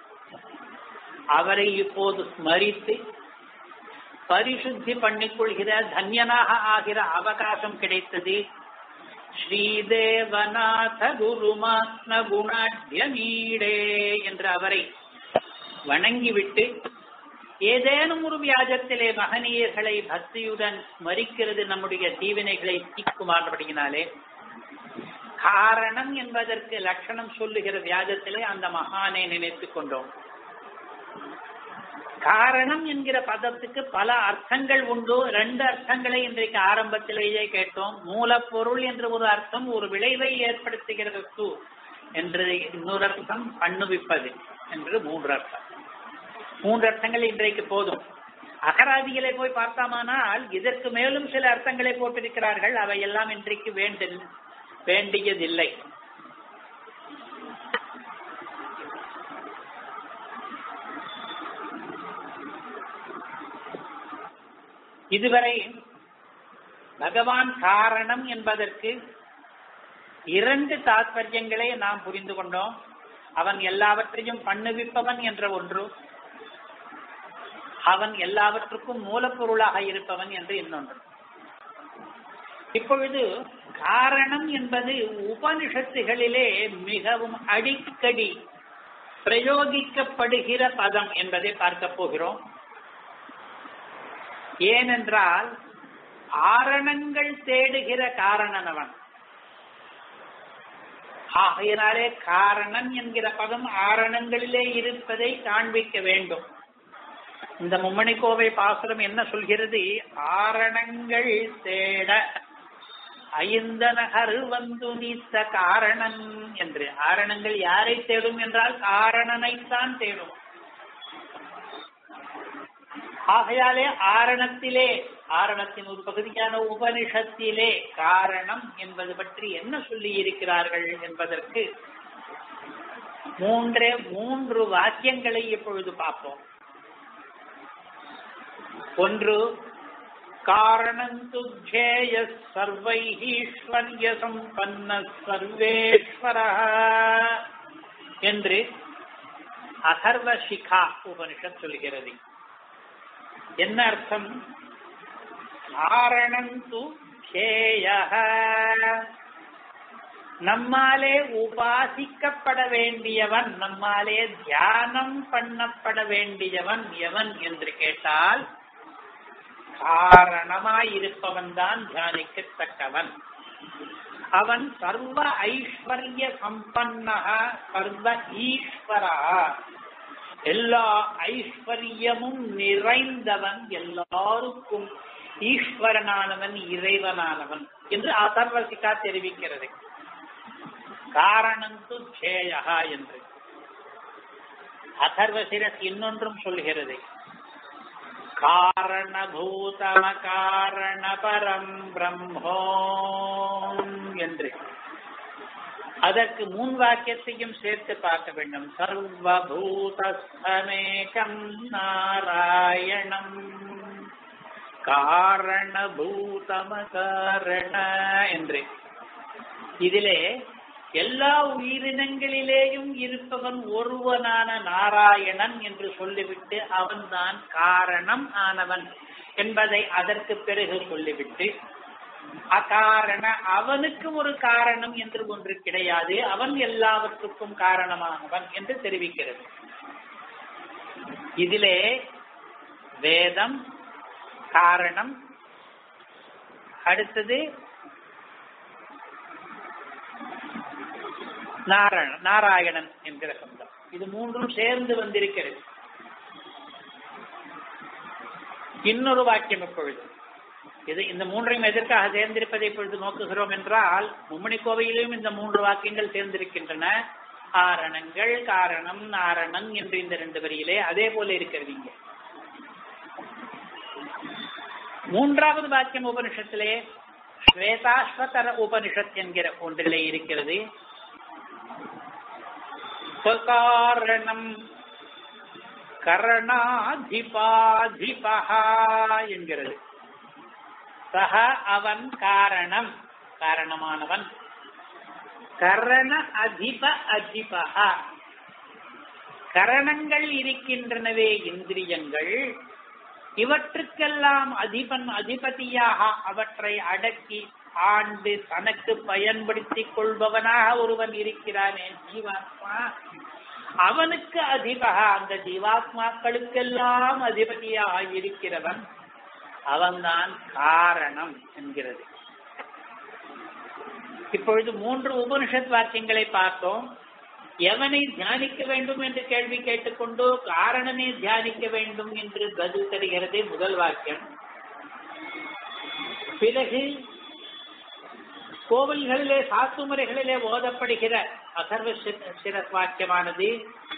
அவரை இப்போது ஸ்மரித்து பரிசுத்தி பண்ணிக்கொள்கிற தன்யனாக ஆகிற அவகாசம் கிடைத்தது ஸ்ரீதேவநாத குருமாத்ம குணாட்யமீடே என்று அவரை வணங்கிவிட்டு ஏதேனும் ஒரு வியாஜத்திலே மகனீயர்களை பக்தியுடன் ஸ்மரிக்கிறது நம்முடைய தீவினைகளை தீக்குமாறுபடியினாலே காரணம் என்பதற்கு லட்சணம் சொல்லுகிற வியாஜத்திலே அந்த மகானை நினைத்துக் கொண்டோம் காரணம் என்கிற பதத்துக்கு பல அர்த்தங்கள் உண்டு ரெண்டு அர்த்தங்களை இன்றைக்கு ஆரம்பத்திலேயே கேட்டோம் மூலப்பொருள் என்ற ஒரு அர்த்தம் ஒரு விளைவை ஏற்படுத்துகிறது என்று இன்னொரு அர்த்தம் பண்ணுவிப்பது என்று மூன்று அர்த்தம் மூன்று அர்த்தங்கள் இன்றைக்கு போதும் அகராதிகளை போய் பார்த்தாமானால் இதற்கு மேலும் சில அர்த்தங்களை போட்டிருக்கிறார்கள் அவையெல்லாம் இன்றைக்கு வேண்டு வேண்டியதில்லை இதுவரை பகவான் காரணம் என்பதற்கு இரண்டு தாத்பரியங்களை நாம் புரிந்து கொண்டோம் அவன் எல்லாவற்றையும் பண்ணுவிப்பவன் என்ற ஒன்று அவன் எல்லாவற்றுக்கும் மூலப்பொருளாக இருப்பவன் என்று இன்னொன்று இப்பொழுது காரணம் என்பது உபனிஷத்துகளிலே மிகவும் அடிக்கடி பிரயோகிக்கப்படுகிற பதம் என்பதை பார்க்க போகிறோம் ஏனென்றால் ஆரணங்கள் தேடுகிற காரணனவன் ஆகையினாலே காரணம் என்கிற பதம் ஆரணங்களிலே இருப்பதை காண்பிக்க வேண்டும் இந்த மும்மணி கோவை பாசுரம் என்ன சொல்கிறது ஆரணங்கள் தேட ஐந்தனகர் வந்து நீத்த காரணன் என்று ஆரணங்கள் யாரை தேடும் என்றால் காரணனைத்தான் தேடும் ஆகையாலே ஆரணத்திலே ஆரணத்தின் ஒரு பகுதியான உபனிஷத்திலே காரணம் என்பது பற்றி என்ன சொல்லி இருக்கிறார்கள் என்பதற்கு மூன்றே மூன்று வாக்கியங்களை இப்பொழுது பார்ப்போம் ஒன்று காரணந்து ஜேய சர்வைஹீஸ்வர்ய சம்பன்ன சர்வேஸ்வர என்று அகர்வ சிகா உபனிஷத் சொல்கிறது என்ன அர்த்தம் காரணந்து கேய நம்மாலே உபாசிக்கப்பட வேண்டியவன் நம்மாலே தியானம் பண்ணப்பட வேண்டியவன் எவன் என்று கேட்டால் காரணமாயிருப்பவன் தான் தியானிக்கத்தக்கவன் அவன் சர்வ ஐஸ்வர்ய சம்பன்னக சர்வ ஈஸ்வரா எல்லா ஐஸ்வர்யமும் நிறைந்தவன் எல்லாருக்கும் ஈஸ்வரனானவன் இறைவனானவன் என்று அதர்வசிகா தெரிவிக்கிறது காரணம் து ஜேயா என்று அதர்வசிரஸ் இன்னொன்றும் சொல்கிறது காரணபூதம காரண பரம் பிரம்மோ என்று அதற்கு மூன் வாக்கியத்தையும் சேர்த்து பார்க்க வேண்டும் சர்வபூதஸ்தமேகம் நாராயணம் காரணபூதம காரண என்று இதிலே எல்லா உயிரினங்களிலேயும் இருப்பவன் ஒருவனான நாராயணன் என்று சொல்லிவிட்டு அவன்தான் காரணம் ஆனவன் என்பதை அதற்கு பிறகு சொல்லிவிட்டு அகாரண அவனுக்கு ஒரு காரணம் என்று ஒன்று கிடையாது அவன் எல்லாவற்றுக்கும் காரணமானவன் என்று தெரிவிக்கிறது இதிலே வேதம் காரணம் அடுத்தது நாராயண நாராயணன் என்கிற சப்தம் இது மூன்றும் சேர்ந்து வந்திருக்கிறது இன்னொரு வாக்கியம் இப்பொழுது இது இந்த மூன்றையும் எதற்காக சேர்ந்திருப்பதை இப்பொழுது நோக்குகிறோம் என்றால் மும்மணி கோவையிலும் இந்த மூன்று வாக்கியங்கள் சேர்ந்திருக்கின்றன ஆரணங்கள் காரணம் நாரணன் என்று இந்த ரெண்டு வரியிலே அதே போல இருக்கிறது இங்கே மூன்றாவது வாக்கியம் உபனிஷத்திலே ஸ்வேதாஸ்வதர உபனிஷத் என்கிற ஒன்றிலே இருக்கிறது காரணம் கரணாதிபாதிபா என்கிறது சக அவன் காரணம் காரணமானவன் கரண அதிப அதிபகா கரணங்கள் இருக்கின்றனவே இந்திரியங்கள் இவற்றுக்கெல்லாம் அதிபன் அதிபதியாக அவற்றை அடக்கி ஆண்டு தனக்கு பயன்படுத்திக் கொள்பவனாக ஒருவன் இருக்கிறானே ஜீவாத்மா அவனுக்கு அதிபக அந்த ஜீவாத்மாக்களுக்கெல்லாம் அதிபதியாக இருக்கிறவன் அவன்தான் காரணம் என்கிறது இப்பொழுது மூன்று உபனிஷத் வாக்கியங்களை பார்த்தோம் எவனை தியானிக்க வேண்டும் என்று கேள்வி கேட்டுக்கொண்டு காரணனை தியானிக்க வேண்டும் என்று பதில் தருகிறது முதல் வாக்கியம் பிறகு கோவில்களிலே சாத்துமுறைகளிலே ஓதப்படுகிற அசர்வ சிரஸ் வாக்கியமானது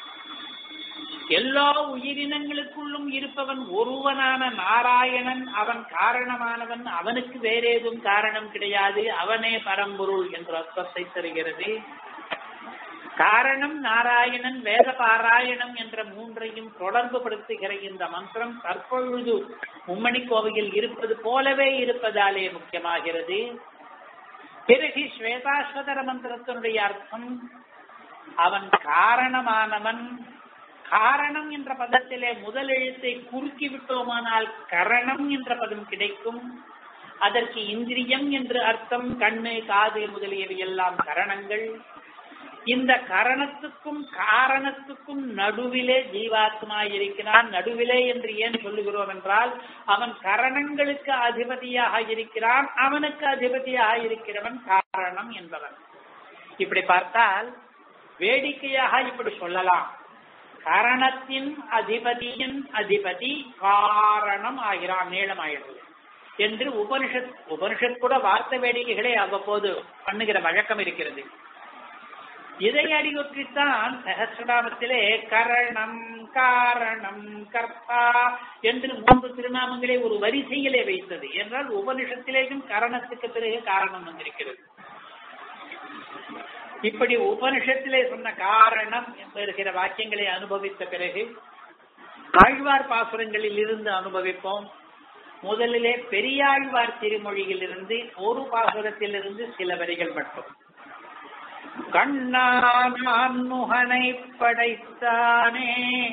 எல்லா உயிரினங்களுக்குள்ளும் இருப்பவன் ஒருவனான நாராயணன் அவன் காரணமானவன் அவனுக்கு வேற ஏதும் காரணம் கிடையாது அவனே பரம்பொருள் என்ற அர்த்தத்தை தருகிறது காரணம் நாராயணன் வேத பாராயணம் என்ற மூன்றையும் தொடர்பு படுத்துகிற இந்த மந்திரம் தற்பொழுது மும்மணி கோவையில் இருப்பது போலவே இருப்பதாலே முக்கியமாகிறது பிறகு ஸ்வேதாஸ்வதர மந்திரத்தினுடைய அர்த்தம் அவன் காரணமானவன் காரணம் என்ற பதத்திலே முதல் எழுத்தை குறுக்கி விட்டோமானால் கரணம் என்ற பதம் கிடைக்கும் அதற்கு இந்திரியம் என்று அர்த்தம் கண்ணு காது முதலியவை எல்லாம் கரணங்கள் இந்த கரணத்துக்கும் காரணத்துக்கும் நடுவிலே ஜீவாத்மா இருக்கிறான் நடுவிலே என்று ஏன் சொல்லுகிறோம் என்றால் அவன் கரணங்களுக்கு அதிபதியாக இருக்கிறான் அவனுக்கு அதிபதியாக இருக்கிறவன் காரணம் என்பவன் இப்படி பார்த்தால் வேடிக்கையாக இப்படி சொல்லலாம் கரணத்தின் அதிபதியின் அதிபதி காரணம் ஆகிறான் நீளம் ஆகிறது என்று உபனிஷத் உபனிஷத் கூட வார்த்தை வேடிக்கைகளை அவ்வப்போது பண்ணுகிற வழக்கம் இருக்கிறது இதை அடிவற்றித்தான் சகசிரநாமத்திலே கரணம் காரணம் கர்த்தா என்று மூன்று திருநாமங்களை ஒரு வரிசையிலே வைத்தது என்றால் உபனிஷத்திலேயும் கரணத்துக்கு பிறகு காரணம் வந்திருக்கிறது இப்படி உபனிஷத்திலே சொன்ன காரணம் வருகிற வாக்கியங்களை அனுபவித்த பிறகு ஆழ்வார் பாசுரங்களில் இருந்து அனுபவிப்போம் முதலிலே பெரியாழ்வார் திருமொழியில் இருந்து ஒரு பாசுரத்திலிருந்து சில வரிகள் மட்டும் கண்ணான் முகனை படைத்தானே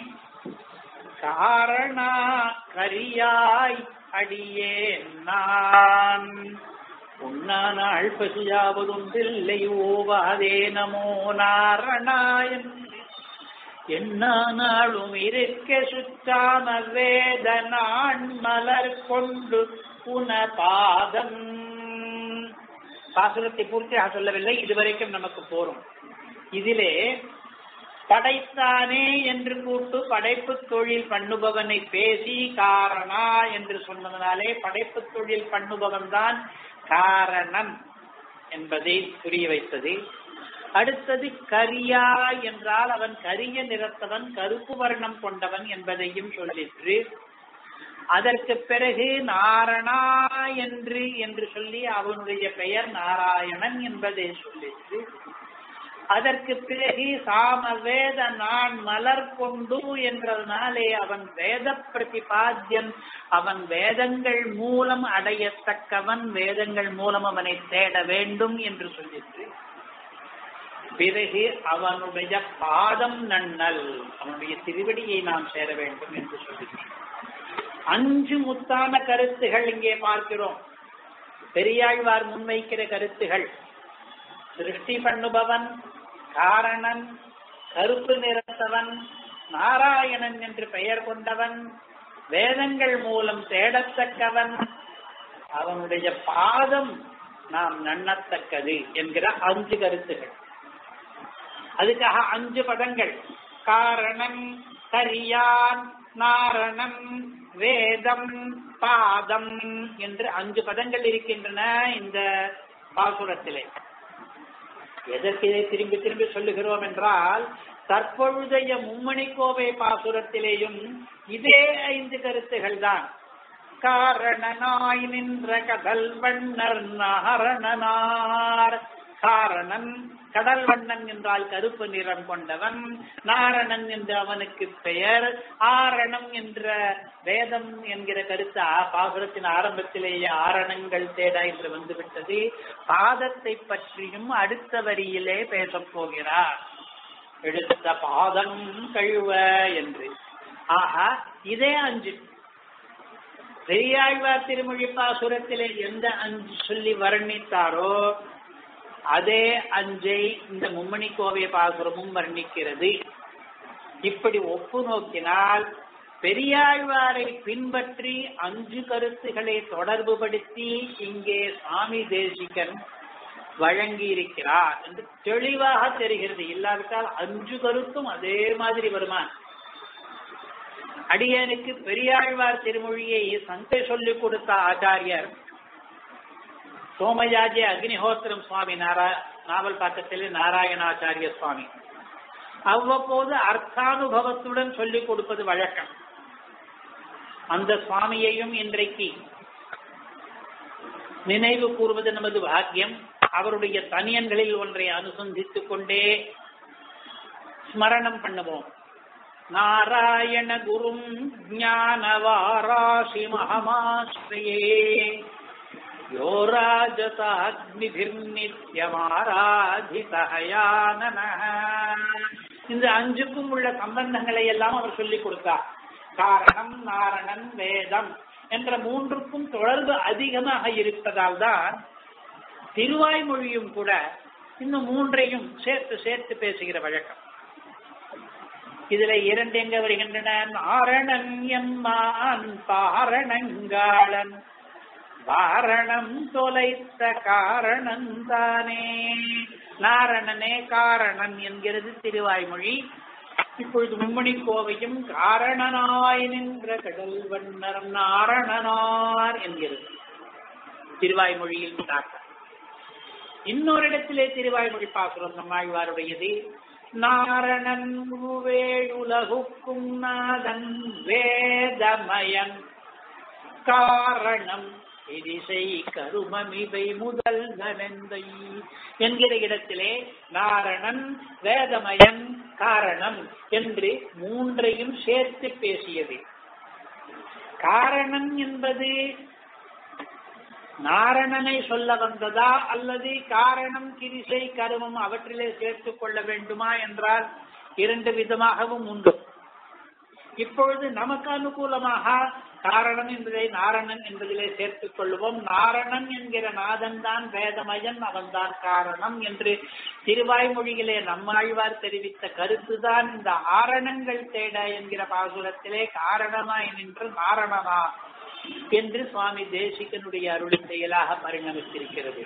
காரணா கரியாய் அடியேன் நான் உண்ணானாள் பசியாவதுண்டில்லை ஓவாதே நமோ நாரணாயன் என்னானாலும் இருக்க சுற்றான வேத நான் மலர் கொண்டு புன பாதம் பாசுரத்தை பூர்த்தியாக சொல்லவில்லை இதுவரைக்கும் நமக்கு போரும் இதிலே படைத்தானே என்று கூட்டு படைப்பு தொழில் பண்ணுபவனை பேசி காரணா என்று சொன்னதனாலே படைப்பு தொழில் பண்ணுபவன் தான் காரணன் என்பதை புரிய வைத்தது அடுத்தது கரியா என்றால் அவன் கரிய நிறத்தவன் கருப்பு வர்ணம் கொண்டவன் என்பதையும் சொல்லிற்று அதற்கு பிறகு நாரணா என்று என்று சொல்லி அவனுடைய பெயர் நாராயணன் என்பதை சொல்லிற்று அதற்கு பிறகு சாம வேத நான் மலர் கொண்டு என்றதனாலே அவன் வேத பிரதிபாத்தியன் அவன் வேதங்கள் மூலம் அடையத்தக்கவன் வேதங்கள் மூலம் அவனை தேட வேண்டும் என்று சொல்லிற்று பிறகு அவனுடைய பாதம் நன்னல் அவனுடைய திருவடியை நாம் சேர வேண்டும் என்று சொல்லிற்று அஞ்சு முத்தான கருத்துகள் இங்கே பார்க்கிறோம் பெரியாழ்வார் முன்வைக்கிற கருத்துகள் சிருஷ்டி பண்ணுபவன் காரணன் கருப்பு நிறத்தவன் நாராயணன் என்று பெயர் கொண்டவன் வேதங்கள் மூலம் தேடத்தக்கவன் அவனுடைய பாதம் நாம் நண்ணத்தக்கது என்கிற அஞ்சு கருத்துகள் அதுக்காக அஞ்சு பதங்கள் காரணம் கரியான் நாரணம் வேதம் பாதம் என்று அஞ்சு பதங்கள் இருக்கின்றன இந்த பாசுரத்திலே எதற்கு இதை திரும்பி திரும்பி சொல்லுகிறோம் என்றால் தற்பொழுதைய மும்மணி கோவை பாசுரத்திலேயும் இதே ஐந்து கருத்துகள் தான் காரணனாய் நின்ற கதல் வண்ணர் நாரணனார் காரணன் கடல் வண்ணன் என்றால் கருப்பு நிறம் கொண்டவன் நாரணன் என்று அவனுக்கு பெயர் ஆரணம் என்ற வேதம் என்கிற கருத்து ஆ- பாசுரத்தின் ஆரம்பத்திலேயே ஆரணங்கள் தேடா என்று வந்துவிட்டது பாதத்தை பற்றியும் அடுத்த வரியிலே பேசப் போகிறார் எடுத்த பாதம் கழுவ என்று ஆஹா இதே அஞ்சு பெரியாழ்வார் திருமொழி பாசுரத்திலே எந்த அஞ்சு சொல்லி வர்ணித்தாரோ அதே அஞ்சை இந்த மும்மணி கோவை பாசுரமும் வர்ணிக்கிறது இப்படி ஒப்பு நோக்கினால் பெரியாழ்வாரை பின்பற்றி அஞ்சு கருத்துக்களை தொடர்புபடுத்தி இங்கே சுவாமி தேசிகன் வழங்கி இருக்கிறார் என்று தெளிவாக தெரிகிறது இல்லாவிட்டால் அஞ்சு கருத்தும் அதே மாதிரி வருமா அடியனுக்கு பெரியாழ்வார் திருமொழியை சந்தை சொல்லிக் கொடுத்த ஆச்சாரியர் சோமயாஜி அக்னிஹோத்திரம் சுவாமி நாரா நாவல் பக்கத்திலே நாராயணாச்சாரிய சுவாமி அவ்வப்போது அர்த்தானுபவத்துடன் சொல்லிக் கொடுப்பது வழக்கம் அந்த சுவாமியையும் இன்றைக்கு நினைவு கூறுவது நமது பாக்கியம் அவருடைய தனியன்களில் ஒன்றை அனுசந்தித்துக் கொண்டே ஸ்மரணம் பண்ணுவோம் நாராயண குரும் ஞானவாராசி மகமாஸ்ரயே யோ ராஜதாக்னிபிர்நித்யமாராதிதயானன இந்த அஞ்சுக்கும் உள்ள சம்பந்தங்களை எல்லாம் அவர் சொல்லிக் கொடுத்தார் காரணம் நாரணன் வேதம் என்ற மூன்றுக்கும் தொடர்பு அதிகமாக இருப்பதால் தான் திருவாய்மொழியும் கூட இந்த மூன்றையும் சேர்த்து சேர்த்து பேசுகிற வழக்கம் இதுல இரண்டு எங்க வருகின்றன நாரணன் எம்மான் பாரணங்காளன் வாரணம் தொலைத்த காரணம் தானே நாரணனே காரணன் என்கிறது திருவாய்மொழி இப்பொழுது மும்மணி கோவையும் காரணனாய் நின்ற கடல் வண்ணர் நாரணனார் என்கிறது திருவாய்மொழியில் தாக்கம் இன்னொரு இடத்திலே திருவாய்மொழி பார்க்கிறோம் நம்மாழ்வாருடையது நாரணன் வேழுலகுக்கும் நாதன் வேதமயன் காரணம் இதிசை கருமமிவை முதல் நனந்தை என்கிற இடத்திலே நாரணன் வேதமயன் காரணம் என்று மூன்றையும் சேர்த்து பேசியது காரணம் என்பது நாரணனை சொல்ல வந்ததா அல்லது காரணம் கிரிசை கருமம் அவற்றிலே சேர்த்துக் கொள்ள வேண்டுமா என்றால் இரண்டு விதமாகவும் உண்டு இப்பொழுது நமக்கு அனுகூலமாக காரணம் என்பதை நாரணன் என்பதிலே சேர்த்துக் கொள்வோம் நாரணன் என்கிற நாதன் தான் வேதமயன் அவன்தான் காரணம் என்று திருவாய்மொழியிலே நம்மாழ்வார் தெரிவித்த கருத்துதான் இந்த ஆரணங்கள் தேட என்கிற பாசுரத்திலே காரணமாய் நின்று நாரணனா என்று சுவாமி தேசிகனுடைய அருளின் செயலாக பரிணமித்திருக்கிறது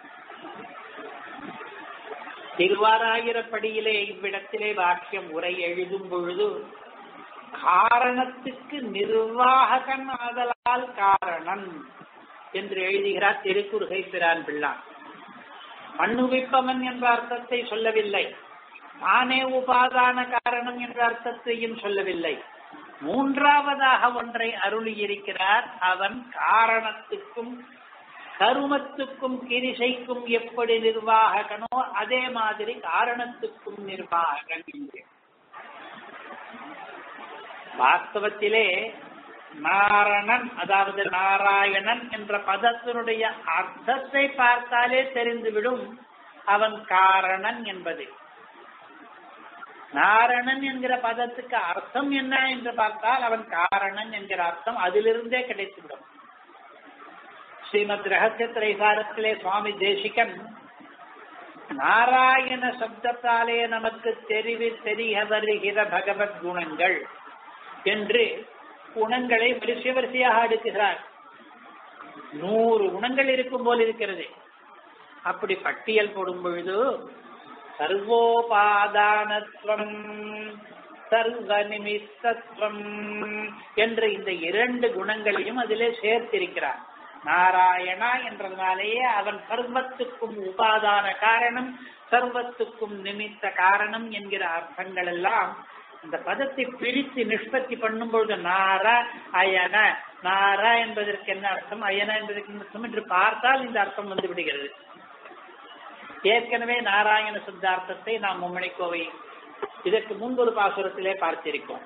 திருவாராயிரப்படியிலே இவ்விடத்திலே வாக்கியம் உரை எழுதும் பொழுது காரணத்துக்கு நிர்வாககன் ஆதலால் காரணன் என்று எழுதுகிறார் திருக்குறுகை பிரான் பிள்ளான் மண்ணுவிப்பவன் என்ற அர்த்தத்தை சொல்லவில்லை தானே உபாதான காரணம் என்ற அர்த்தத்தையும் சொல்லவில்லை மூன்றாவதாக ஒன்றை அருளியிருக்கிறார் அவன் காரணத்துக்கும் கருமத்துக்கும் கிரிசைக்கும் எப்படி நிர்வாககனோ அதே மாதிரி காரணத்துக்கும் நிர்வாககன் என்கிறேன் வாஸ்தவத்திலே நாரணன் அதாவது நாராயணன் என்ற பதத்தினுடைய அர்த்தத்தை பார்த்தாலே தெரிந்துவிடும் அவன் காரணன் என்பது நாரணன் என்கிற பதத்துக்கு அர்த்தம் என்ன என்று பார்த்தால் அவன் காரணன் என்கிற அர்த்தம் அதிலிருந்தே கிடைத்துவிடும் ஸ்ரீமத் ரகசிய திரைசாரத்திலே சுவாமி தேசிகன் நாராயண சப்தத்தாலே நமக்கு தெரிவி தெரிய வருகிற பகவத் குணங்கள் என்று குணங்களை வரிசை வரிசையாக அடுக்குகிறார் நூறு குணங்கள் இருக்கும் போல் இருக்கிறது அப்படி பட்டியல் போடும் பொழுது சர்வோபாதானத்துவம் சர்வ நிமித்தத்துவம் என்ற இந்த இரண்டு குணங்களையும் அதிலே சேர்த்திருக்கிறார் நாராயணா என்றதுனாலேயே அவன் சர்வத்துக்கும் உபாதான காரணம் சர்வத்துக்கும் நிமித்த காரணம் என்கிற அர்த்தங்கள் எல்லாம் அந்த பதத்தை பிரித்து நிஷ்பத்தி பண்ணும் பொழுது நார அயன நார என்பதற்கு என்ன அர்த்தம் அயன என்பதற்கு என்ன அர்த்தம் என்று பார்த்தால் இந்த அர்த்தம் வந்து விடுகிறது ஏற்கனவே நாராயண சித்தார்த்தத்தை நாம் மும்மணிக்கோவை இதற்கு முன்பொரு பாசுரத்திலே பார்த்திருக்கோம்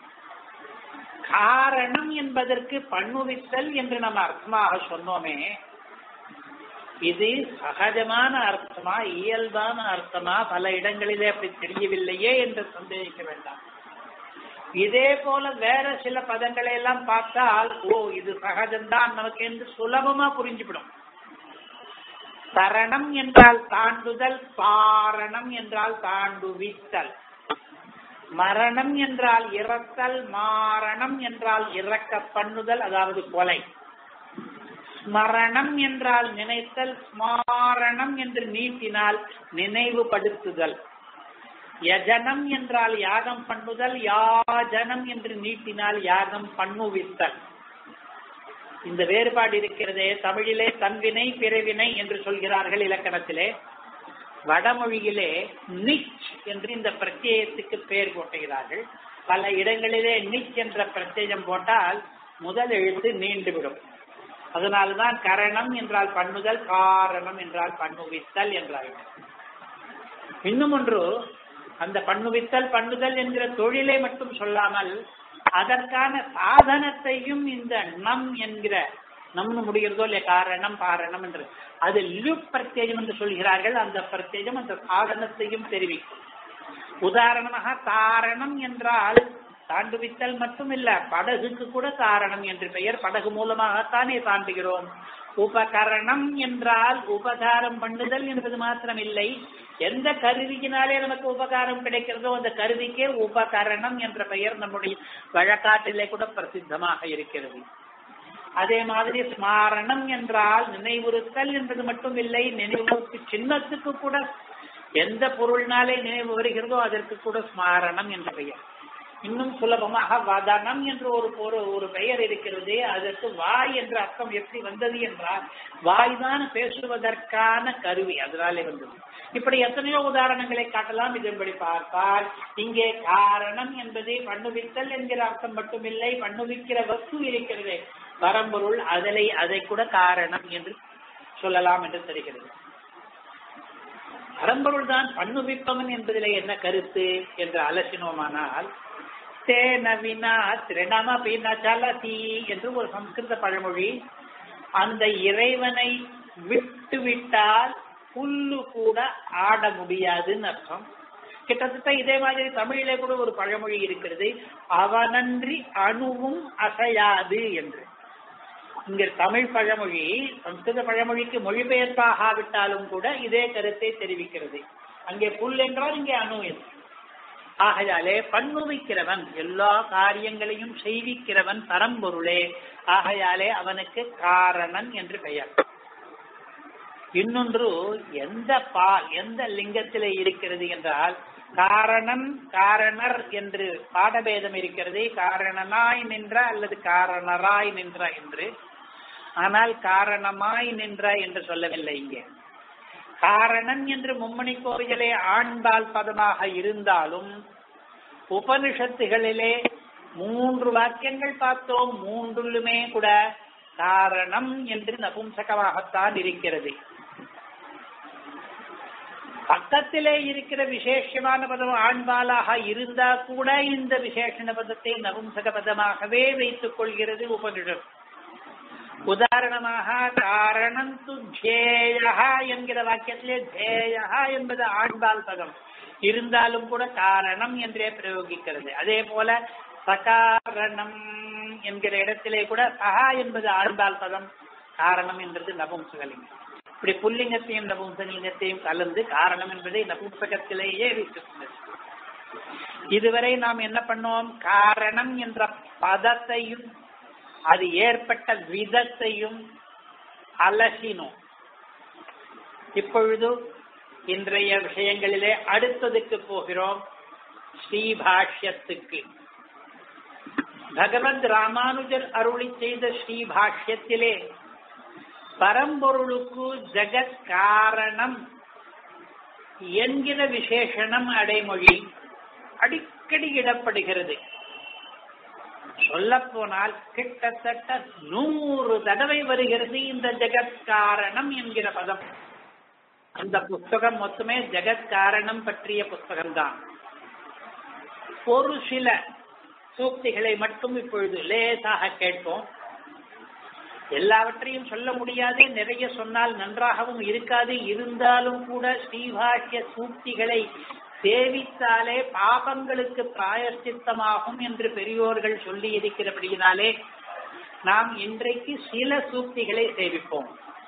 காரணம் என்பதற்கு பண்ணுவித்தல் என்று நம்ம அர்த்தமாக சொன்னோமே இது சகஜமான அர்த்தமா இயல்பான அர்த்தமா பல இடங்களிலே அப்படி தெரியவில்லையே என்று சந்தேகிக்க வேண்டாம் இதே போல வேற சில பதங்களை எல்லாம் பார்த்தால் ஓ இது சகஜம்தான் நமக்கு என்று சுலபமா புரிஞ்சுவிடும் சரணம் என்றால் தாண்டுதல் பாரணம் என்றால் தாண்டுவித்தல் மரணம் என்றால் இறத்தல் மாரணம் என்றால் இறக்க பண்ணுதல் அதாவது கொலை ஸ்மரணம் என்றால் நினைத்தல் ஸ்மாரணம் என்று நீட்டினால் நினைவுபடுத்துதல் யஜனம் என்றால் யாகம் பண்ணுதல் யாஜனம் என்று நீட்டினால் யாகம் பண்ணுவித்தல் இந்த வேறுபாடு இருக்கிறதே தமிழிலே தன்வினை பிறவினை என்று சொல்கிறார்கள் இலக்கணத்திலே வடமொழியிலே நிச் என்று இந்த பிரத்யேகத்துக்கு பெயர் போட்டுகிறார்கள் பல இடங்களிலே நிச் என்ற பிரத்யேகம் போட்டால் முதல் எழுத்து நீண்டுவிடும் அதனால்தான் கரணம் என்றால் பண்ணுதல் காரணம் என்றால் பண்ணுவித்தல் என்றார்கள் இன்னும் ஒன்று அந்த பண்ணுவித்தல் பண்ணுதல் என்கிற தொழிலை மட்டும் சொல்லாமல் அதற்கான சாதனத்தையும் இந்த நம் என்கிற நம்னு முடிகிறதோ இல்லையா காரணம் பாரணம் என்று அது லுப் பிரத்யேகம் என்று சொல்கிறார்கள் அந்த பிரத்யேகம் அந்த சாதனத்தையும் தெரிவிக்கும் உதாரணமாக காரணம் என்றால் தாண்டுவித்தல் மட்டும் இல்ல படகுக்கு கூட காரணம் என்று பெயர் படகு மூலமாகத்தானே தாண்டுகிறோம் உபகரணம் என்றால் உபகாரம் பண்ணுதல் என்பது மாத்திரம் இல்லை எந்த கருவியினாலே நமக்கு உபகாரம் கிடைக்கிறதோ அந்த கருவிக்கே உபகரணம் என்ற பெயர் நம்முடைய வழக்காட்டிலே கூட பிரசித்தமாக இருக்கிறது அதே மாதிரி ஸ்மாரணம் என்றால் நினைவுறுத்தல் என்பது மட்டும் இல்லை நினைவுக்கு சின்னத்துக்கு கூட எந்த பொருள்னாலே நினைவு வருகிறதோ அதற்கு கூட ஸ்மாரணம் என்ற பெயர் இன்னும் சுலபமாக வதனம் என்று ஒரு பொருள் ஒரு பெயர் இருக்கிறது அதற்கு வாய் என்ற அர்த்தம் எப்படி வந்தது என்றால் வாய் தான் பேசுவதற்கான கருவி அதனாலே வந்தது இப்படி எத்தனையோ உதாரணங்களை காட்டலாம் இதன்படி பார்த்தால் இங்கே காரணம் என்பது பண்ணுவித்தல் என்கிற அர்த்தம் மட்டுமில்லை பண்ணுவிக்கிற வஸ்து இருக்கிறது பரம்பொருள் அதனை அதை கூட காரணம் என்று சொல்லலாம் என்று தெரிகிறது பரம்பொருள் தான் பண்ணுவிப்பவன் என்பதிலே என்ன கருத்து என்று அலசினோமானால் தேன வினா திரணமபி ந சலதி என்று ஒரு சம்ஸ்கிருத பழமொழி அந்த இறைவனை விட்டு விட்டால் புல்லு கூட ஆட முடியாதுன்னு அர்த்தம் கிட்டத்தட்ட இதே மாதிரி தமிழிலே கூட ஒரு பழமொழி இருக்கிறது அவனன்றி அணுவும் அசையாது என்று இங்க தமிழ் பழமொழி சம்ஸ்கிருத பழமொழிக்கு மொழிபெயர்ப்பாகாவிட்டாலும் கூட இதே கருத்தை தெரிவிக்கிறது அங்கே புல் என்றால் இங்கே அணு என்று ஆகையாலே பண்ணுவிக்கிறவன் எல்லா காரியங்களையும் செய்விக்கிறவன் பரம்பொருளே ஆகையாலே அவனுக்கு காரணன் என்று பெயர் இன்னொன்று எந்த பால் எந்த லிங்கத்திலே இருக்கிறது என்றால் காரணன் காரணர் என்று பாடபேதம் இருக்கிறது காரணனாய் நின்ற அல்லது காரணராய் நின்ற என்று ஆனால் காரணமாய் நின்ற என்று சொல்லவில்லை இங்கே காரணன் என்று மும்மணி கோவிலே ஆண்பால் பதமாக இருந்தாலும் உபனிஷத்துகளிலே மூன்று வாக்கியங்கள் பார்த்தோம் மூன்றுலுமே கூட காரணம் என்று நபும்சகமாகத்தான் இருக்கிறது பக்கத்திலே இருக்கிற விசேஷமான பதம் ஆண்பாலாக இருந்தா கூட இந்த விசேஷண பதத்தை நபும்சக பதமாகவே வைத்துக் கொள்கிறது உபனிஷம் உதாரணமாக காரணம் து ஜேயா என்கிற வாக்கியத்திலே ஜேயா என்பது ஆண்பால் பதம் இருந்தாலும் கூட காரணம் என்றே பிரயோகிக்கிறது அதே போல சகாரணம் என்கிற இடத்திலே கூட சகா என்பது ஆண்பால் பதம் காரணம் என்பது நபும்சகலிங்கம் இப்படி புல்லிங்கத்தையும் நபும்சலிங்கத்தையும் கலந்து காரணம் என்பதை நபும்சகத்திலேயே வைத்திருக்கிறது இதுவரை நாம் என்ன பண்ணோம் காரணம் என்ற பதத்தையும் அது ஏற்பட்ட விதத்தையும் அலசினோம் இப்பொழுது இன்றைய விஷயங்களிலே அடுத்ததுக்கு போகிறோம் ஸ்ரீபாஷ்யத்துக்கு பகவத் ராமானுஜர் அருளி செய்த ஸ்ரீபாஷ்யத்திலே பரம்பொருளுக்கு ஜெகத் காரணம் என்கிற விசேஷணம் அடைமொழி அடிக்கடி இடப்படுகிறது சொல்ல போனால் கிட்டத்தட்ட நூறு தடவை வருகிறது இந்த ஜெகத் காரணம் என்கிற பதம் அந்த புஸ்தகம் மொத்தமே ஜெகத் காரணம் பற்றிய புஸ்தகம்தான் ஒரு சில சூக்திகளை மட்டும் இப்பொழுது லேசாக கேட்போம் எல்லாவற்றையும் சொல்ல முடியாது நிறைய சொன்னால் நன்றாகவும் இருக்காது இருந்தாலும் கூட ஸ்ரீபாஷ்ய சூக்திகளை சேவித்தாலே பாபங்களுக்கு பிராயஷ்சித்தமாகும் என்று பெரியோர்கள் சொல்லி இருக்கிறபடியினாலே நாம் இன்றைக்கு சில சூக்திகளை சேவிப்போம்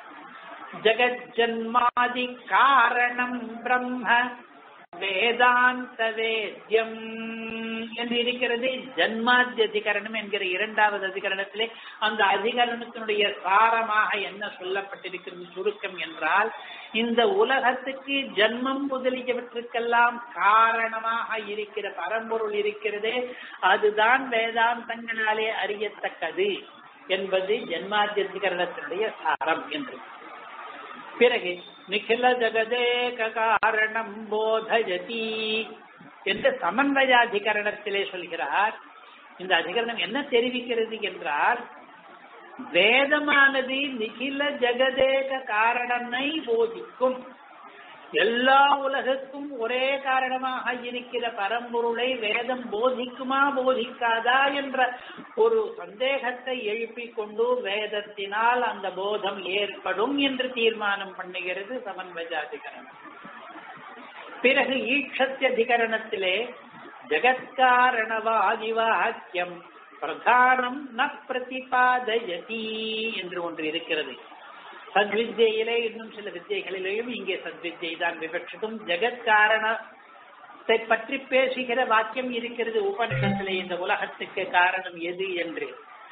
ஜெகஜன்மாதி காரணம் பிரம்ம வேதாந்த வேத்யம் என்று இருக்கிறது ஜன்மாதி அதிகரணம் என்கிற இரண்டாவது அதிகரணத்திலே அந்த அதிகரணத்தினுடைய சாரமாக என்ன சொல்லப்பட்டிருக்கிறது சுருக்கம் என்றால் இந்த உலகத்துக்கு ஜன்மம் முதலியவற்றுக்கெல்லாம் காரணமாக இருக்கிற பரம்பொருள் இருக்கிறதே அதுதான் வேதாந்தங்களாலே அறியத்தக்கது என்பது ஜன்மாதி அதிகரணத்தினுடைய சாரம் என்று பிறகு நிகில ஜகதேக காரணம் போதயதி என்று சமன்வயாதிகரணத்திலே சொல்கிறார் இந்த அதிகரணம் என்ன தெரிவிக்கிறது என்றால் வேதமானது நிகில ஜெகதேக காரணனை போதிக்கும் எல்லா உலகத்துக்கும் ஒரே காரணமாக இருக்கிற பரம்பொருளை வேதம் போதிக்குமா போதிக்காதா என்ற ஒரு சந்தேகத்தை எழுப்பிக் கொண்டு வேதத்தினால் அந்த போதம் ஏற்படும் என்று தீர்மானம் பண்ணுகிறது சமன்வஜாதிகரணம் பிறகு ஈட்சத்தியதிகரணத்திலே ஜெகத்காரணவாதி வாக்கியம் பிரதானம் ந பிரதிபாதயதி என்று ஒன்று இருக்கிறது சத்வித்யிலே இன்னும் சில வித்தியைகளிலேயும் இங்கே சத்வித்யை தான் விவட்சிக்கும் ஜெகத் காரணத்தை பற்றி பேசுகிற வாக்கியம் இருக்கிறது உபனிஷத்திலே இந்த உலகத்துக்கு காரணம் எது என்று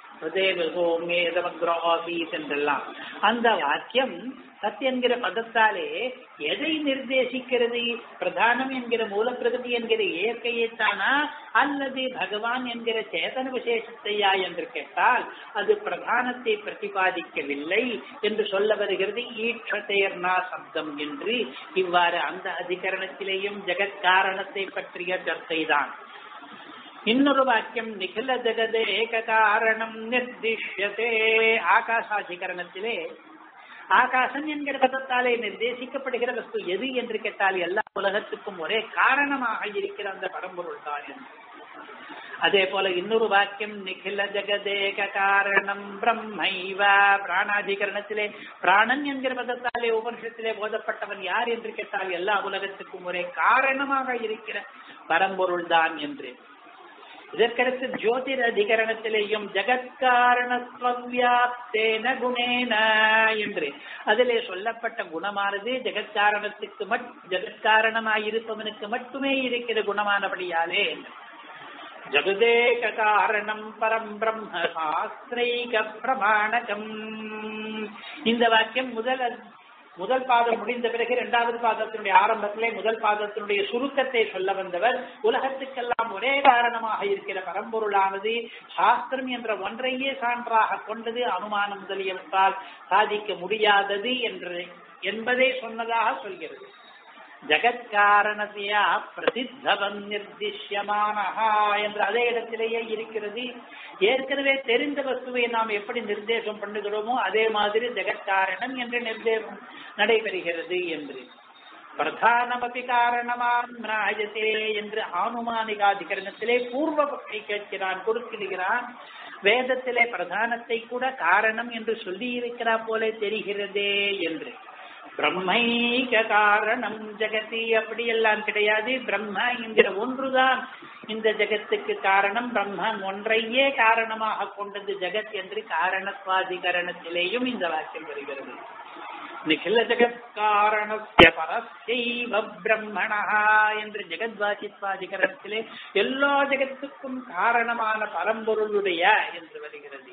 என்றெல்லாம் அந்த வாக்கியம் சத் என்கிற பதத்தாலே எதை நிர்தேசிக்கிறது பிரதானம் என்கிற மூலப்பிரகதி என்கிற இயற்கையைத்தானா அல்லது பகவான் என்கிற சேதன விசேஷத்தையா என்று கேட்டால் அது பிரதானத்தை பிரதிபாதிக்கவில்லை என்று சொல்ல வருகிறது ஈட்சதேர்னா சப்தம் என்று இவ்வாறு அந்த அதிகரணத்திலேயும் ஜெகத் காரணத்தை பற்றிய சர்ச்சை தான் இன்னொரு வாக்கியம் நிகில ஜெகதேக காரணம் நிர்திஷ்யதே ஆகாசாதிகரணத்திலே ஆகாசம் என்கிற பதத்தாலே நிர்தேசிக்கப்படுகிற வஸ்து எது என்று கேட்டால் எல்லா உலகத்துக்கும் ஒரே காரணமாக இருக்கிற அந்த பரம்பொருள் தான் என்று அதே போல இன்னொரு வாக்கியம் நிகில ஜெகதேக காரணம் பிரம்மைவ பிராணாதிகரணத்திலே பிராணன் என்கிற பதத்தாலே உபனிஷத்திலே போதப்பட்டவன் யார் என்று கேட்டால் எல்லா உலகத்துக்கும் ஒரே காரணமாக இருக்கிற பரம்பொருள் தான் என்று இதற்கடுத்து ஜோதிர் அதிகரணத்திலேயும் ஜெகத்காரணத்வவியாப்தேன குணேன என்று அதிலே சொல்லப்பட்ட குணமானது ஜெகத்காரணத்துக்கு மட் ஜெகத்காரணமாயிருப்பவனுக்கு மட்டுமே இருக்கிற குணமானபடியாலே ஜகதேக காரணம் பரம் பிரம்ம சாஸ்திரைக பிரமாணகம் இந்த வாக்கியம் முதல் முதல் பாதம் முடிந்த பிறகு இரண்டாவது பாதத்தினுடைய ஆரம்பத்திலே முதல் பாதத்தினுடைய சுருக்கத்தை சொல்ல வந்தவர் உலகத்துக்கெல்லாம் ஒரே காரணமாக இருக்கிற பரம்பொருளானது சாஸ்திரம் என்ற ஒன்றையே சான்றாக கொண்டது அனுமானம் முதலியவற்றால் சாதிக்க முடியாதது என்று என்பதை சொன்னதாக சொல்கிறது ஜகத்காரணத்தையா பிரசித்தவன் நிர்திஷ்யமானஹா என்று அதே இடத்திலேயே இருக்கிறது ஏற்கனவே தெரிந்த வஸ்துவை நாம் எப்படி நிர்தேசம் பண்ணுகிறோமோ அதே மாதிரி ஜெகத்காரணம் என்று நிர்தேசம் நடைபெறுகிறது என்று பிரதானமபி காரணமாம் ராஜதே என்று ஆனுமானிகாதிகரணத்திலே பூர்வ பக்தி கேட்கிறான் குறுக்கிடுகிறான் வேதத்திலே பிரதானத்தை கூட காரணம் என்று சொல்லி இருக்கிறா போல தெரிகிறதே என்று பிரம்மைக காரணம் ஜெகதி அப்படி எல்லாம் கிடையாது பிரம்ம என்கிற ஒன்றுதான் இந்த ஜெகத்துக்கு காரணம் பிரம்மன் ஒன்றையே காரணமாக கொண்டது ஜெகத் என்று காரணத்வாதிகரணத்திலேயும் இந்த வாக்கியம் வருகிறது நிகில ஜெகத் காரணஸ்ய பரஸ்யைவ பிரம்மணா என்று ஜெகத்வாசித்வாதிகரணத்திலே எல்லா ஜெகத்துக்கும் காரணமான பரம்பொருளுடைய என்று வருகிறது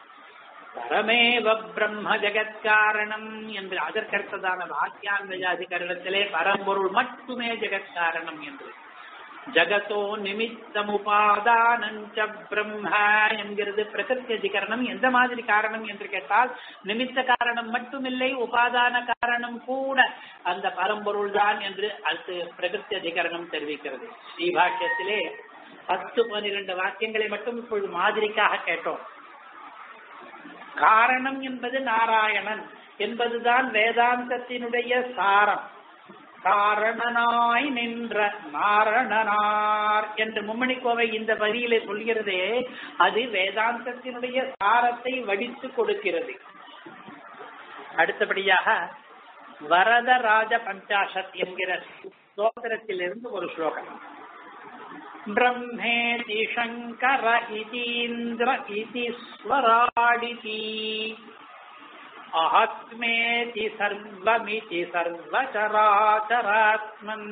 பரமேவ பிரம்ம ஜெகத்காரணம் என்று அதற்கடுத்ததான வாக்கியான்வயாதிகரணத்திலே பரம்பொருள் மட்டுமே ஜெகத்காரணம் என்று ஜகத்தோ நிமித்தமுபாதானஞ்ச பிரம்ம என்கிறது பிரகிருதி அதிகரணம் எந்த மாதிரி காரணம் என்று கேட்டால் நிமித்த காரணம் மட்டுமில்லை உபாதான காரணம் கூட அந்த பரம்பொருள் தான் என்று அது பிரகிருதி அதிகரணம் தெரிவிக்கிறது ஸ்ரீபாஷ்யத்திலே பத்து பன்னிரண்டு வாக்கியங்களை மட்டும் இப்பொழுது மாதிரிக்காக கேட்டோம் காரணம் என்பது நாராயணன் என்பதுதான் வேதாந்தத்தினுடைய சாரம் காரணனாய் நின்ற நாரணனார் என்று மும்மணி கோவை இந்த வரியிலே சொல்கிறதே அது வேதாந்தத்தினுடைய சாரத்தை வடித்து கொடுக்கிறது அடுத்தபடியாக வரதராஜ பஞ்சாசத் என்கிற ஸ்லோகத்திலிருந்து ஒரு ஸ்லோகம் ब्रह्मेति शङ्कर इतीन्द्र इति स्वराडिति अहत्मेति सर्वमिति सर्वचराचरात्मन्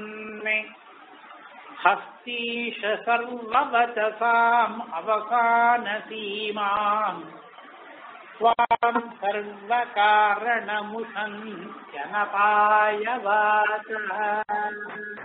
हस्तीश सर्ववचसाम् अवसानसीमाम् त्वाम् सर्वकारणमुषन्त्यनपायवाचः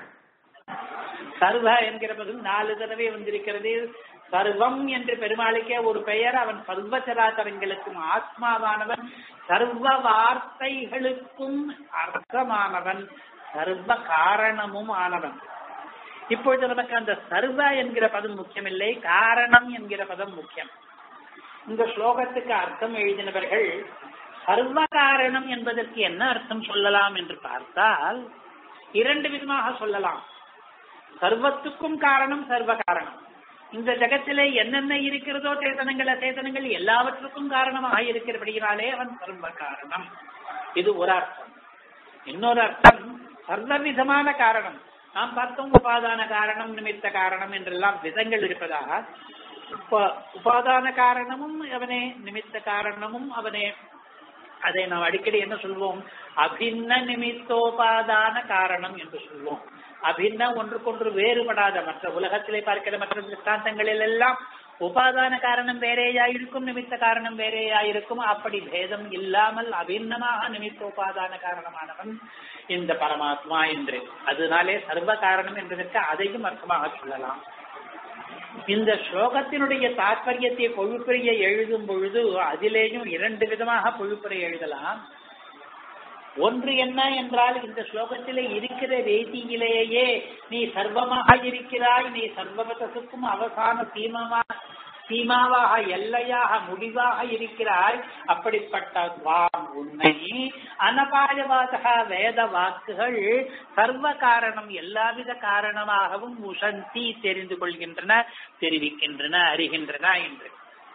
சர்வ என்கிற பதில் நாலு தடவை வந்திருக்கிறது சர்வம் என்று பெருமாளுக்கே ஒரு பெயர் அவன் சர்வச்சராச்சரங்களுக்கும் ஆத்மாவானவன் சர்வ வார்த்தைகளுக்கும் அர்த்தமானவன் சர்வ காரணமும் ஆனவன் இப்பொழுது நமக்கு அந்த சர்வ என்கிற பதம் முக்கியமில்லை காரணம் என்கிற பதம் முக்கியம் இந்த ஸ்லோகத்துக்கு அர்த்தம் எழுதினவர்கள் சர்வ காரணம் என்பதற்கு என்ன அர்த்தம் சொல்லலாம் என்று பார்த்தால் இரண்டு விதமாக சொல்லலாம் சர்வத்துக்கும் காரணம் சர்வ காரணம் இந்த ஜகத்திலே என்னென்ன இருக்கிறதோ சேதனங்கள் அச்சேதனங்கள் எல்லாவற்றுக்கும் காரணமாக இருக்கிறபடியினாலே அவன் சர்வ காரணம் இது ஒரு அர்த்தம் இன்னொரு அர்த்தம் சர்வவிதமான காரணம் நாம் பார்த்தோம் உபாதான காரணம் நிமித்த காரணம் என்றெல்லாம் விதங்கள் இருப்பதாக உப- உபாதான காரணமும் அவனே நிமித்த காரணமும் அவனே அதை நாம் அடிக்கடி என்ன சொல்வோம் அபின்ன நிமித்தோபாதான காரணம் என்று சொல்வோம் அபின்ன ஒன்றுக்கொன்று வேறுபடாத மற்ற உலகத்திலே பார்க்கிற மற்ற சித்தாந்தங்களில் எல்லாம் உபாதான காரணம் வேறேயாயிருக்கும் நிமித்த காரணம் வேறேயாயிருக்கும் அப்படி பேதம் இல்லாமல் அபின்னமாக நிமித்தோபாதான காரணமானவன் இந்த பரமாத்மா என்று அதனாலே சர்வ காரணம் என்பதற்கு அதையும் அர்த்தமாக சொல்லலாம் இந்த ஸ்லோகத்தினுடைய தாற்பயத்தை பொழுப்புரையை எழுதும் பொழுது அதிலேயும் இரண்டு விதமாக பொழுப்புரை எழுதலாம் ஒன்று என்ன என்றால் இந்த ஸ்லோகத்திலே இருக்கிற ரீதியிலேயே நீ சர்வமாக இருக்கிறாய் நீ சர்வபதத்துக்கும் அவசான சீமமா சீமாவாக எல்லையாக முடிவாக இருக்கிறாய் அப்படிப்பட்ட வாம் உன்னை அனபாயவாதக வேத வாக்குகள் சர்வ காரணம் எல்லாவித காரணமாகவும் உசந்தி தெரிந்து கொள்கின்றன தெரிவிக்கின்றன அறிகின்றன என்று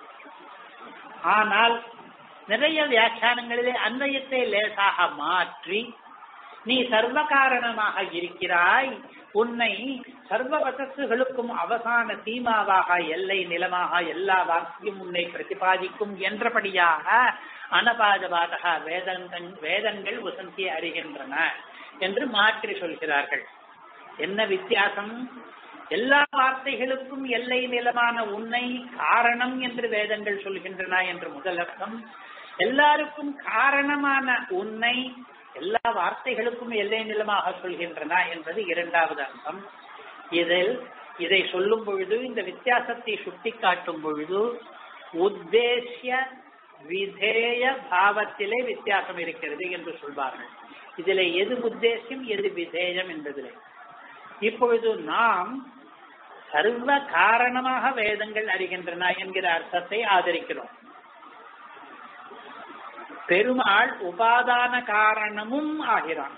ஆனால் நிறைய வியாக்கியானங்களிலே அன்வயத்தை லேசாக மாற்றி நீ சர்வ காரணமாக இருக்கிறாய் உன்னை சர்வ வசத்துகளுக்கும் அவசான சீமாவாக எல்லை நிலமாக எல்லா வாக்கியம் உன்னை பிரதிபாதிக்கும் என்றபடியாக அனபாதபாதக வேதங்கள் வேதங்கள் வசந்தியை அறிகின்றன என்று மாற்றி சொல்கிறார்கள் என்ன வித்தியாசம் எல்லா வார்த்தைகளுக்கும் எல்லை நிலமான உன்னை காரணம் என்று வேதங்கள் சொல்கின்றன என்று முதல் அர்த்தம் எல்லாருக்கும் காரணமான உன்னை எல்லா வார்த்தைகளுக்கும் எல்லை நிலமாக சொல்கின்றன என்பது இரண்டாவது அர்த்தம் இதில் இதை சொல்லும் பொழுது இந்த வித்தியாசத்தை சுட்டிக்காட்டும் பொழுது உத்தேசிய விதேய பாவத்திலே வித்தியாசம் இருக்கிறது என்று சொல்வார்கள் இதிலே எது உத்தேசியம் எது விதேயம் என்பதிலே இப்பொழுது நாம் சர்வ காரணமாக வேதங்கள் அறிகின்றன என்கிற அர்த்தத்தை ஆதரிக்கிறோம் பெருமாள் உபாதான காரணமும் ஆகிறான்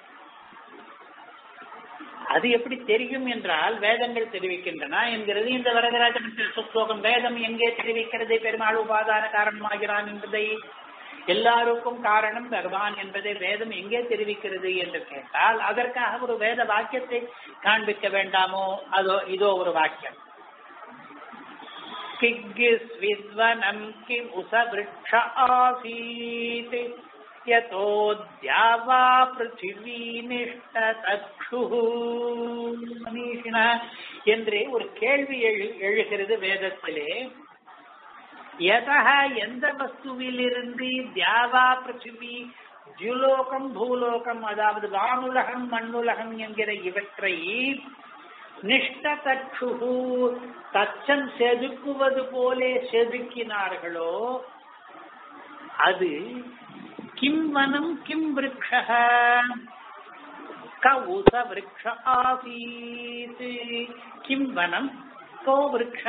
அது எப்படி தெரியும் என்றால் வேதங்கள் தெரிவிக்கின்றன என்கிறது இந்த வரதராஜ ஸ்லோகம் வேதம் எங்கே தெரிவிக்கிறது பெருமாள் உபாதான காரணமாகிறான் என்பதை எல்லாருக்கும் காரணம் பகவான் என்பதை வேதம் எங்கே தெரிவிக்கிறது என்று கேட்டால் அதற்காக ஒரு வேத வாக்கியத்தை காண்பிக்க வேண்டாமோ அதோ இதோ ஒரு வாக்கியம் கிக்கிஸ் வித்வனம் கிம் உச விருட்ச ஆசீத் யதோ தியாவா பிருத்திவி நிஷ்ட தக்ஷு மனிஷின என்று ஒரு கேள்வி எழு எழுகிறது வேதத்திலே எதக எந்த வஸ்துவிலிருந்து தியாவா பிருத்திவி ஜுலோகம் பூலோகம் அதாவது வானுலகம் மண்ணுலகம் என்கிற இவற்றை நிஷ்ட தட்சு தச்சம் செதுக்குவது போலே செதுக்கினார்களோ அது கிம் வனம் கிம் விரக்ஷ கவுச விரக்ஷ ஆசீத் கிம் வனம் கோ விரக்ஷ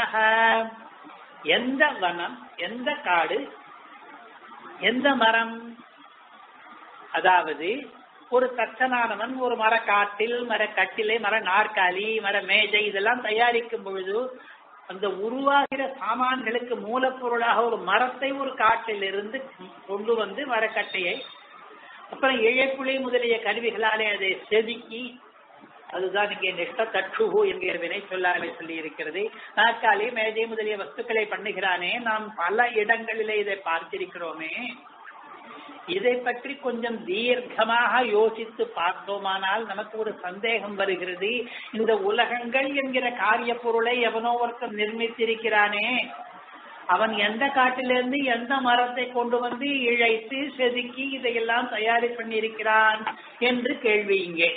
எந்த வனம் எந்த காடு எந்த மரம் அதாவது ஒரு தச்சனானவன் ஒரு மரக்காட்டில் மரக்கட்டிலை மர நாற்காலி மர மேஜை இதெல்லாம் தயாரிக்கும் பொழுது அந்த உருவாகிற சாமான்களுக்கு மூலப்பொருளாக ஒரு மரத்தை ஒரு காட்டில் இருந்து கொண்டு வந்து மரக்கட்டையை அப்புறம் இழைப்புளி முதலிய கருவிகளாலே அதை செதுக்கி அதுதான் இங்கே நிஷ்ட தற்றுகு என்கிற வினை சொல்லாலே சொல்லி இருக்கிறது நாற்காலி மேஜை முதலிய வஸ்துக்களை பண்ணுகிறானே நாம் பல இடங்களிலே இதை பார்த்திருக்கிறோமே இதை பற்றி கொஞ்சம் தீர்க்கமாக யோசித்து பார்த்தோமானால் நமக்கு ஒரு சந்தேகம் வருகிறது இந்த உலகங்கள் என்கிற காரிய பொருளை எவனோ ஒருத்தன் நிர்மித்திருக்கிறானே அவன் எந்த காட்டிலிருந்து எந்த மரத்தை கொண்டு வந்து இழைத்து செதுக்கி இதையெல்லாம் தயாரி பண்ணியிருக்கிறான் என்று கேள்வி இங்கே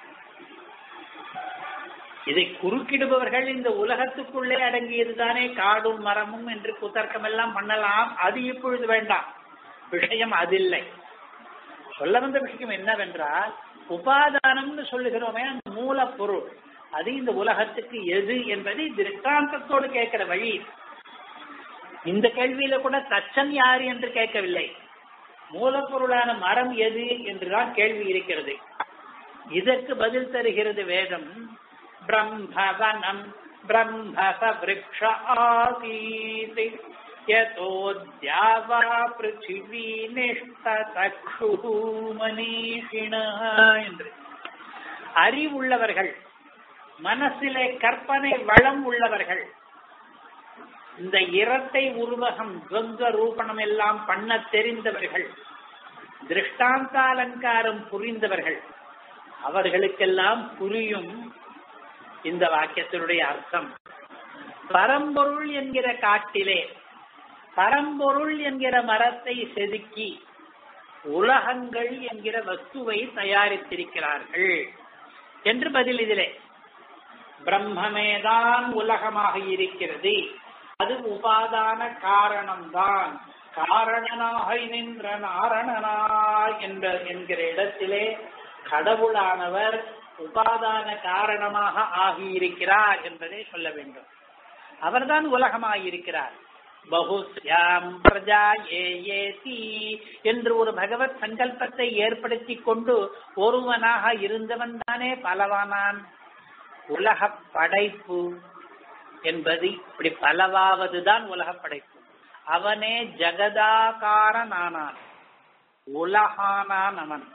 இதை குறுக்கிடுபவர்கள் இந்த உலகத்துக்குள்ளே அடங்கியதுதானே காடும் மரமும் என்று குதர்க்கம் எல்லாம் பண்ணலாம் அது இப்பொழுது வேண்டாம் விஷயம் அதில்லை சொல்ல வந்த விஷயம் என்னவென்றால் உபாதானம்னு சொல்லுகிறோமே அந்த மூலப்பொருள் அது இந்த உலகத்துக்கு எது என்பதை திருஷ்டாந்தத்தோடு கேட்கிற வழி இந்த கேள்வியில கூட தச்சன் யார் என்று கேட்கவில்லை மூலப்பொருளான மரம் எது என்றுதான் கேள்வி இருக்கிறது இதற்கு பதில் தருகிறது வேதம் பிரம்மவனம் பிரம்மச விரக்ஷ ஆசீத் யதோத்யாவா பிருத்திவி நிஷ்டதக்ஷு மனிஷிண என்று அறிவுள்ளவர்கள் மனசிலே கற்பனை வளம் உள்ளவர்கள் இந்த இரட்டை உருவகம் துவந்த ரூபணம் எல்லாம் பண்ண தெரிந்தவர்கள் திருஷ்டாந்தாலங்காரம் புரிந்தவர்கள் அவர்களுக்கெல்லாம் புரியும் இந்த வாக்கியத்தினுடைய அர்த்தம் பரம்பொருள் என்கிற காட்டிலே பரம்பொருள் என்கிற மரத்தை செதுக்கி உலகங்கள் என்கிற வஸ்துவை தயாரித்திருக்கிறார்கள் என்று பதில் இதிலே பிரம்மமேதான் உலகமாக இருக்கிறது அது உபாதான காரணம்தான் காரணனாக நின்ற நாரணனாய் என்ற என்கிற இடத்திலே கடவுளானவர் உபாதான காரணமாக ஆகியிருக்கிறார் என்பதை சொல்ல வேண்டும் அவர்தான் உலகமாயிருக்கிறார் பகுஸ்யாம் பிரஜா ஏதி என்று ஒரு பகவத் சங்கல்பத்தை ஏற்படுத்தி கொண்டு ஒருவனாக இருந்தவன் தானே பலவானான் உலக படைப்பு என்பது இப்படி பலவாவதுதான் உலக படைப்பு அவனே ஜகதாகாரனானான் உலகானான் அவன்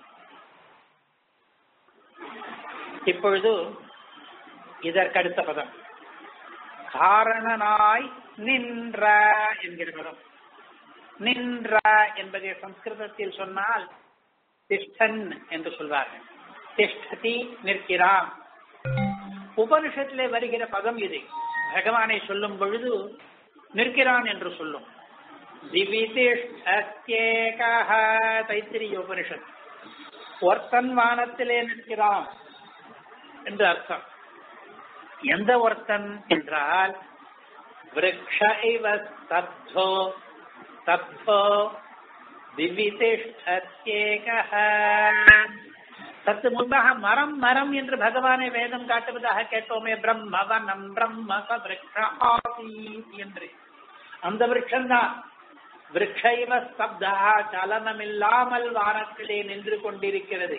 இப்பொழுது இதற்கடுத்த பதம் காரணனாய் நின்ற என்கிற பதம் நின்ற என்பதை சம்ஸ்கிருதத்தில் சொன்னால் திஷ்டன் என்று சொல்வார்கள் திஷ்டதி நிற்கிறான் உபனிஷத்திலே வருகிற பதம் இது பகவானை சொல்லும் பொழுது நிற்கிறான் என்று சொல்லும் தைத்திரிய உபனிஷத் ஒருத்தன் வானத்திலே நிற்கிறான் என்று அர்த்தம் எந்த ஒருத்தன் என்றால் விரக்ஷ இவ ஸ்தப்தோ ஸ்தப்தோ திவிதிஷ்டத்யேகः சத்து முன்பாக மரம் மரம் என்று பகவானை வேதம் காட்டுவதாக கேட்டோமே பிரம்மவனம் பிரம்ம விரக்ஷாசீத் என்று அந்த விரக்ஷந்தான் விரக்ஷைவ ஸ்தப்தா சலனமில்லாமல் வானத்திலே நின்று கொண்டிருக்கிறது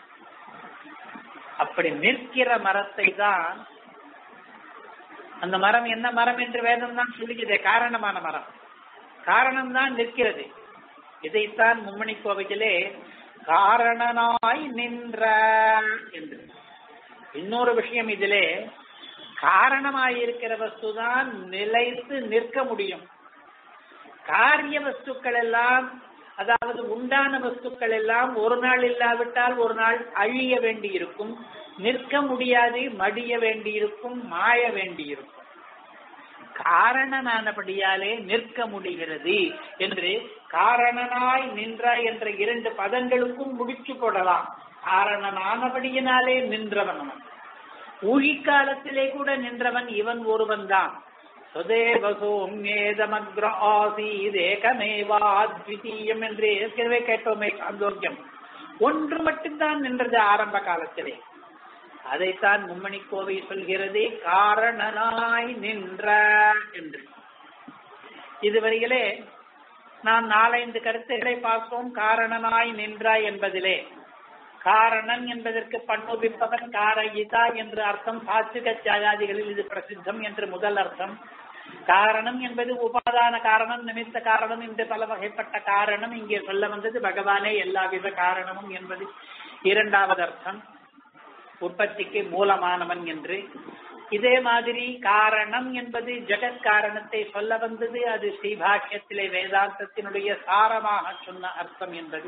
அப்படி நிற்கிற மரத்தை தான் அந்த மரம் என்ன மரம் என்று வேதம் தான் சொல்லுகிறது காரணமான மரம் காரணம் தான் நிற்கிறது இதைத்தான் மும்மணி கோவையிலே காரணனாய் நின்ற என்று இன்னொரு விஷயம் இதிலே காரணமாயிருக்கிற வஸ்துதான் நிலைத்து நிற்க முடியும் காரிய வஸ்துக்கள் எல்லாம் அதாவது உண்டான வஸ்துக்கள் எல்லாம் ஒரு நாள் இல்லாவிட்டால் ஒரு நாள் அழிய வேண்டியிருக்கும் நிற்க முடியாது மடிய வேண்டியிருக்கும் மாய வேண்டியிருக்கும் காரணனானபடியாலே நிற்க முடிகிறது என்று காரணனாய் நின்ற என்ற இரண்டு பதங்களுக்கும் முடிச்சு போடலாம் காரணனானபடியினாலே நின்றவன் அவன் ஊழிக்காலத்திலே கூட நின்றவன் இவன் ஒருவன் தான் சுதேவசோம்யேதமக்ர ஆசீதேகமேவாத்விதீயம் என்று ஏற்கனவே கேட்டோமே சாந்தோக்கியம் ஒன்று மட்டும்தான் நின்றது ஆரம்ப காலத்திலே அதைத்தான் மும்மணி கோவை சொல்கிறது காரணனாய் நின்ற என்று இதுவரையிலே நாம் நாலைந்து கருத்துக்களை பார்த்தோம் காரணனாய் நின்றாய் என்பதிலே காரணன் என்பதற்கு பண்ணுபிப்பவன் காரயிதா என்று அர்த்தம் சாத்விக தியாகாதிகளில் இது பிரசித்தம் என்று முதல் அர்த்தம் காரணம் என்பது உபாதான காரணம் நிமித்த காரணம் என்று பல வகைப்பட்ட காரணம் இங்கே சொல்ல வந்தது பகவானே எல்லாவித காரணமும் என்பது இரண்டாவது அர்த்தம் உற்பத்திக்கு மூலமானவன் என்று இதே மாதிரி காரணம் என்பது ஜெகத் காரணத்தை சொல்ல வந்தது அது ஸ்ரீபாஷ்யத்திலே வேதாந்தத்தினுடைய சாரமாக சொன்ன அர்த்தம் என்பது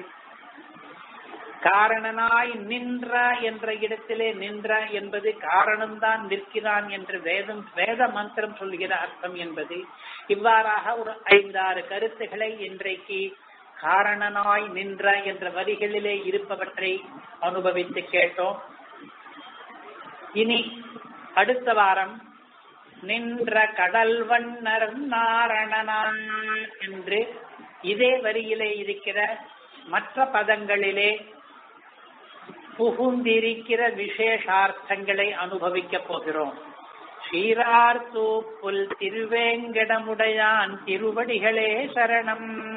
காரணனாய் நின்ற என்ற இடத்திலே நின்ற என்பது காரணம்தான் நிற்கிறான் என்று வேதம் வேத மந்திரம் சொல்கிற அர்த்தம் என்பது இவ்வாறாக ஒரு ஐந்தாறு கருத்துக்களை இன்றைக்கு காரணனாய் நின்ற என்ற வரிகளிலே இருப்பவற்றை அனுபவித்து கேட்டோம் இனி அடுத்த வாரம் நின்ற கடல் வண்ணர் நாரணனான் என்று இதே வரியிலே இருக்கிற மற்ற பதங்களிலே புகுந்திருக்கிற விசேஷார்த்தங்களை அனுபவிக்க போகிறோம் சீரார் தூப்புல் திருவேங்கடமுடையான் திருவடிகளே சரணம்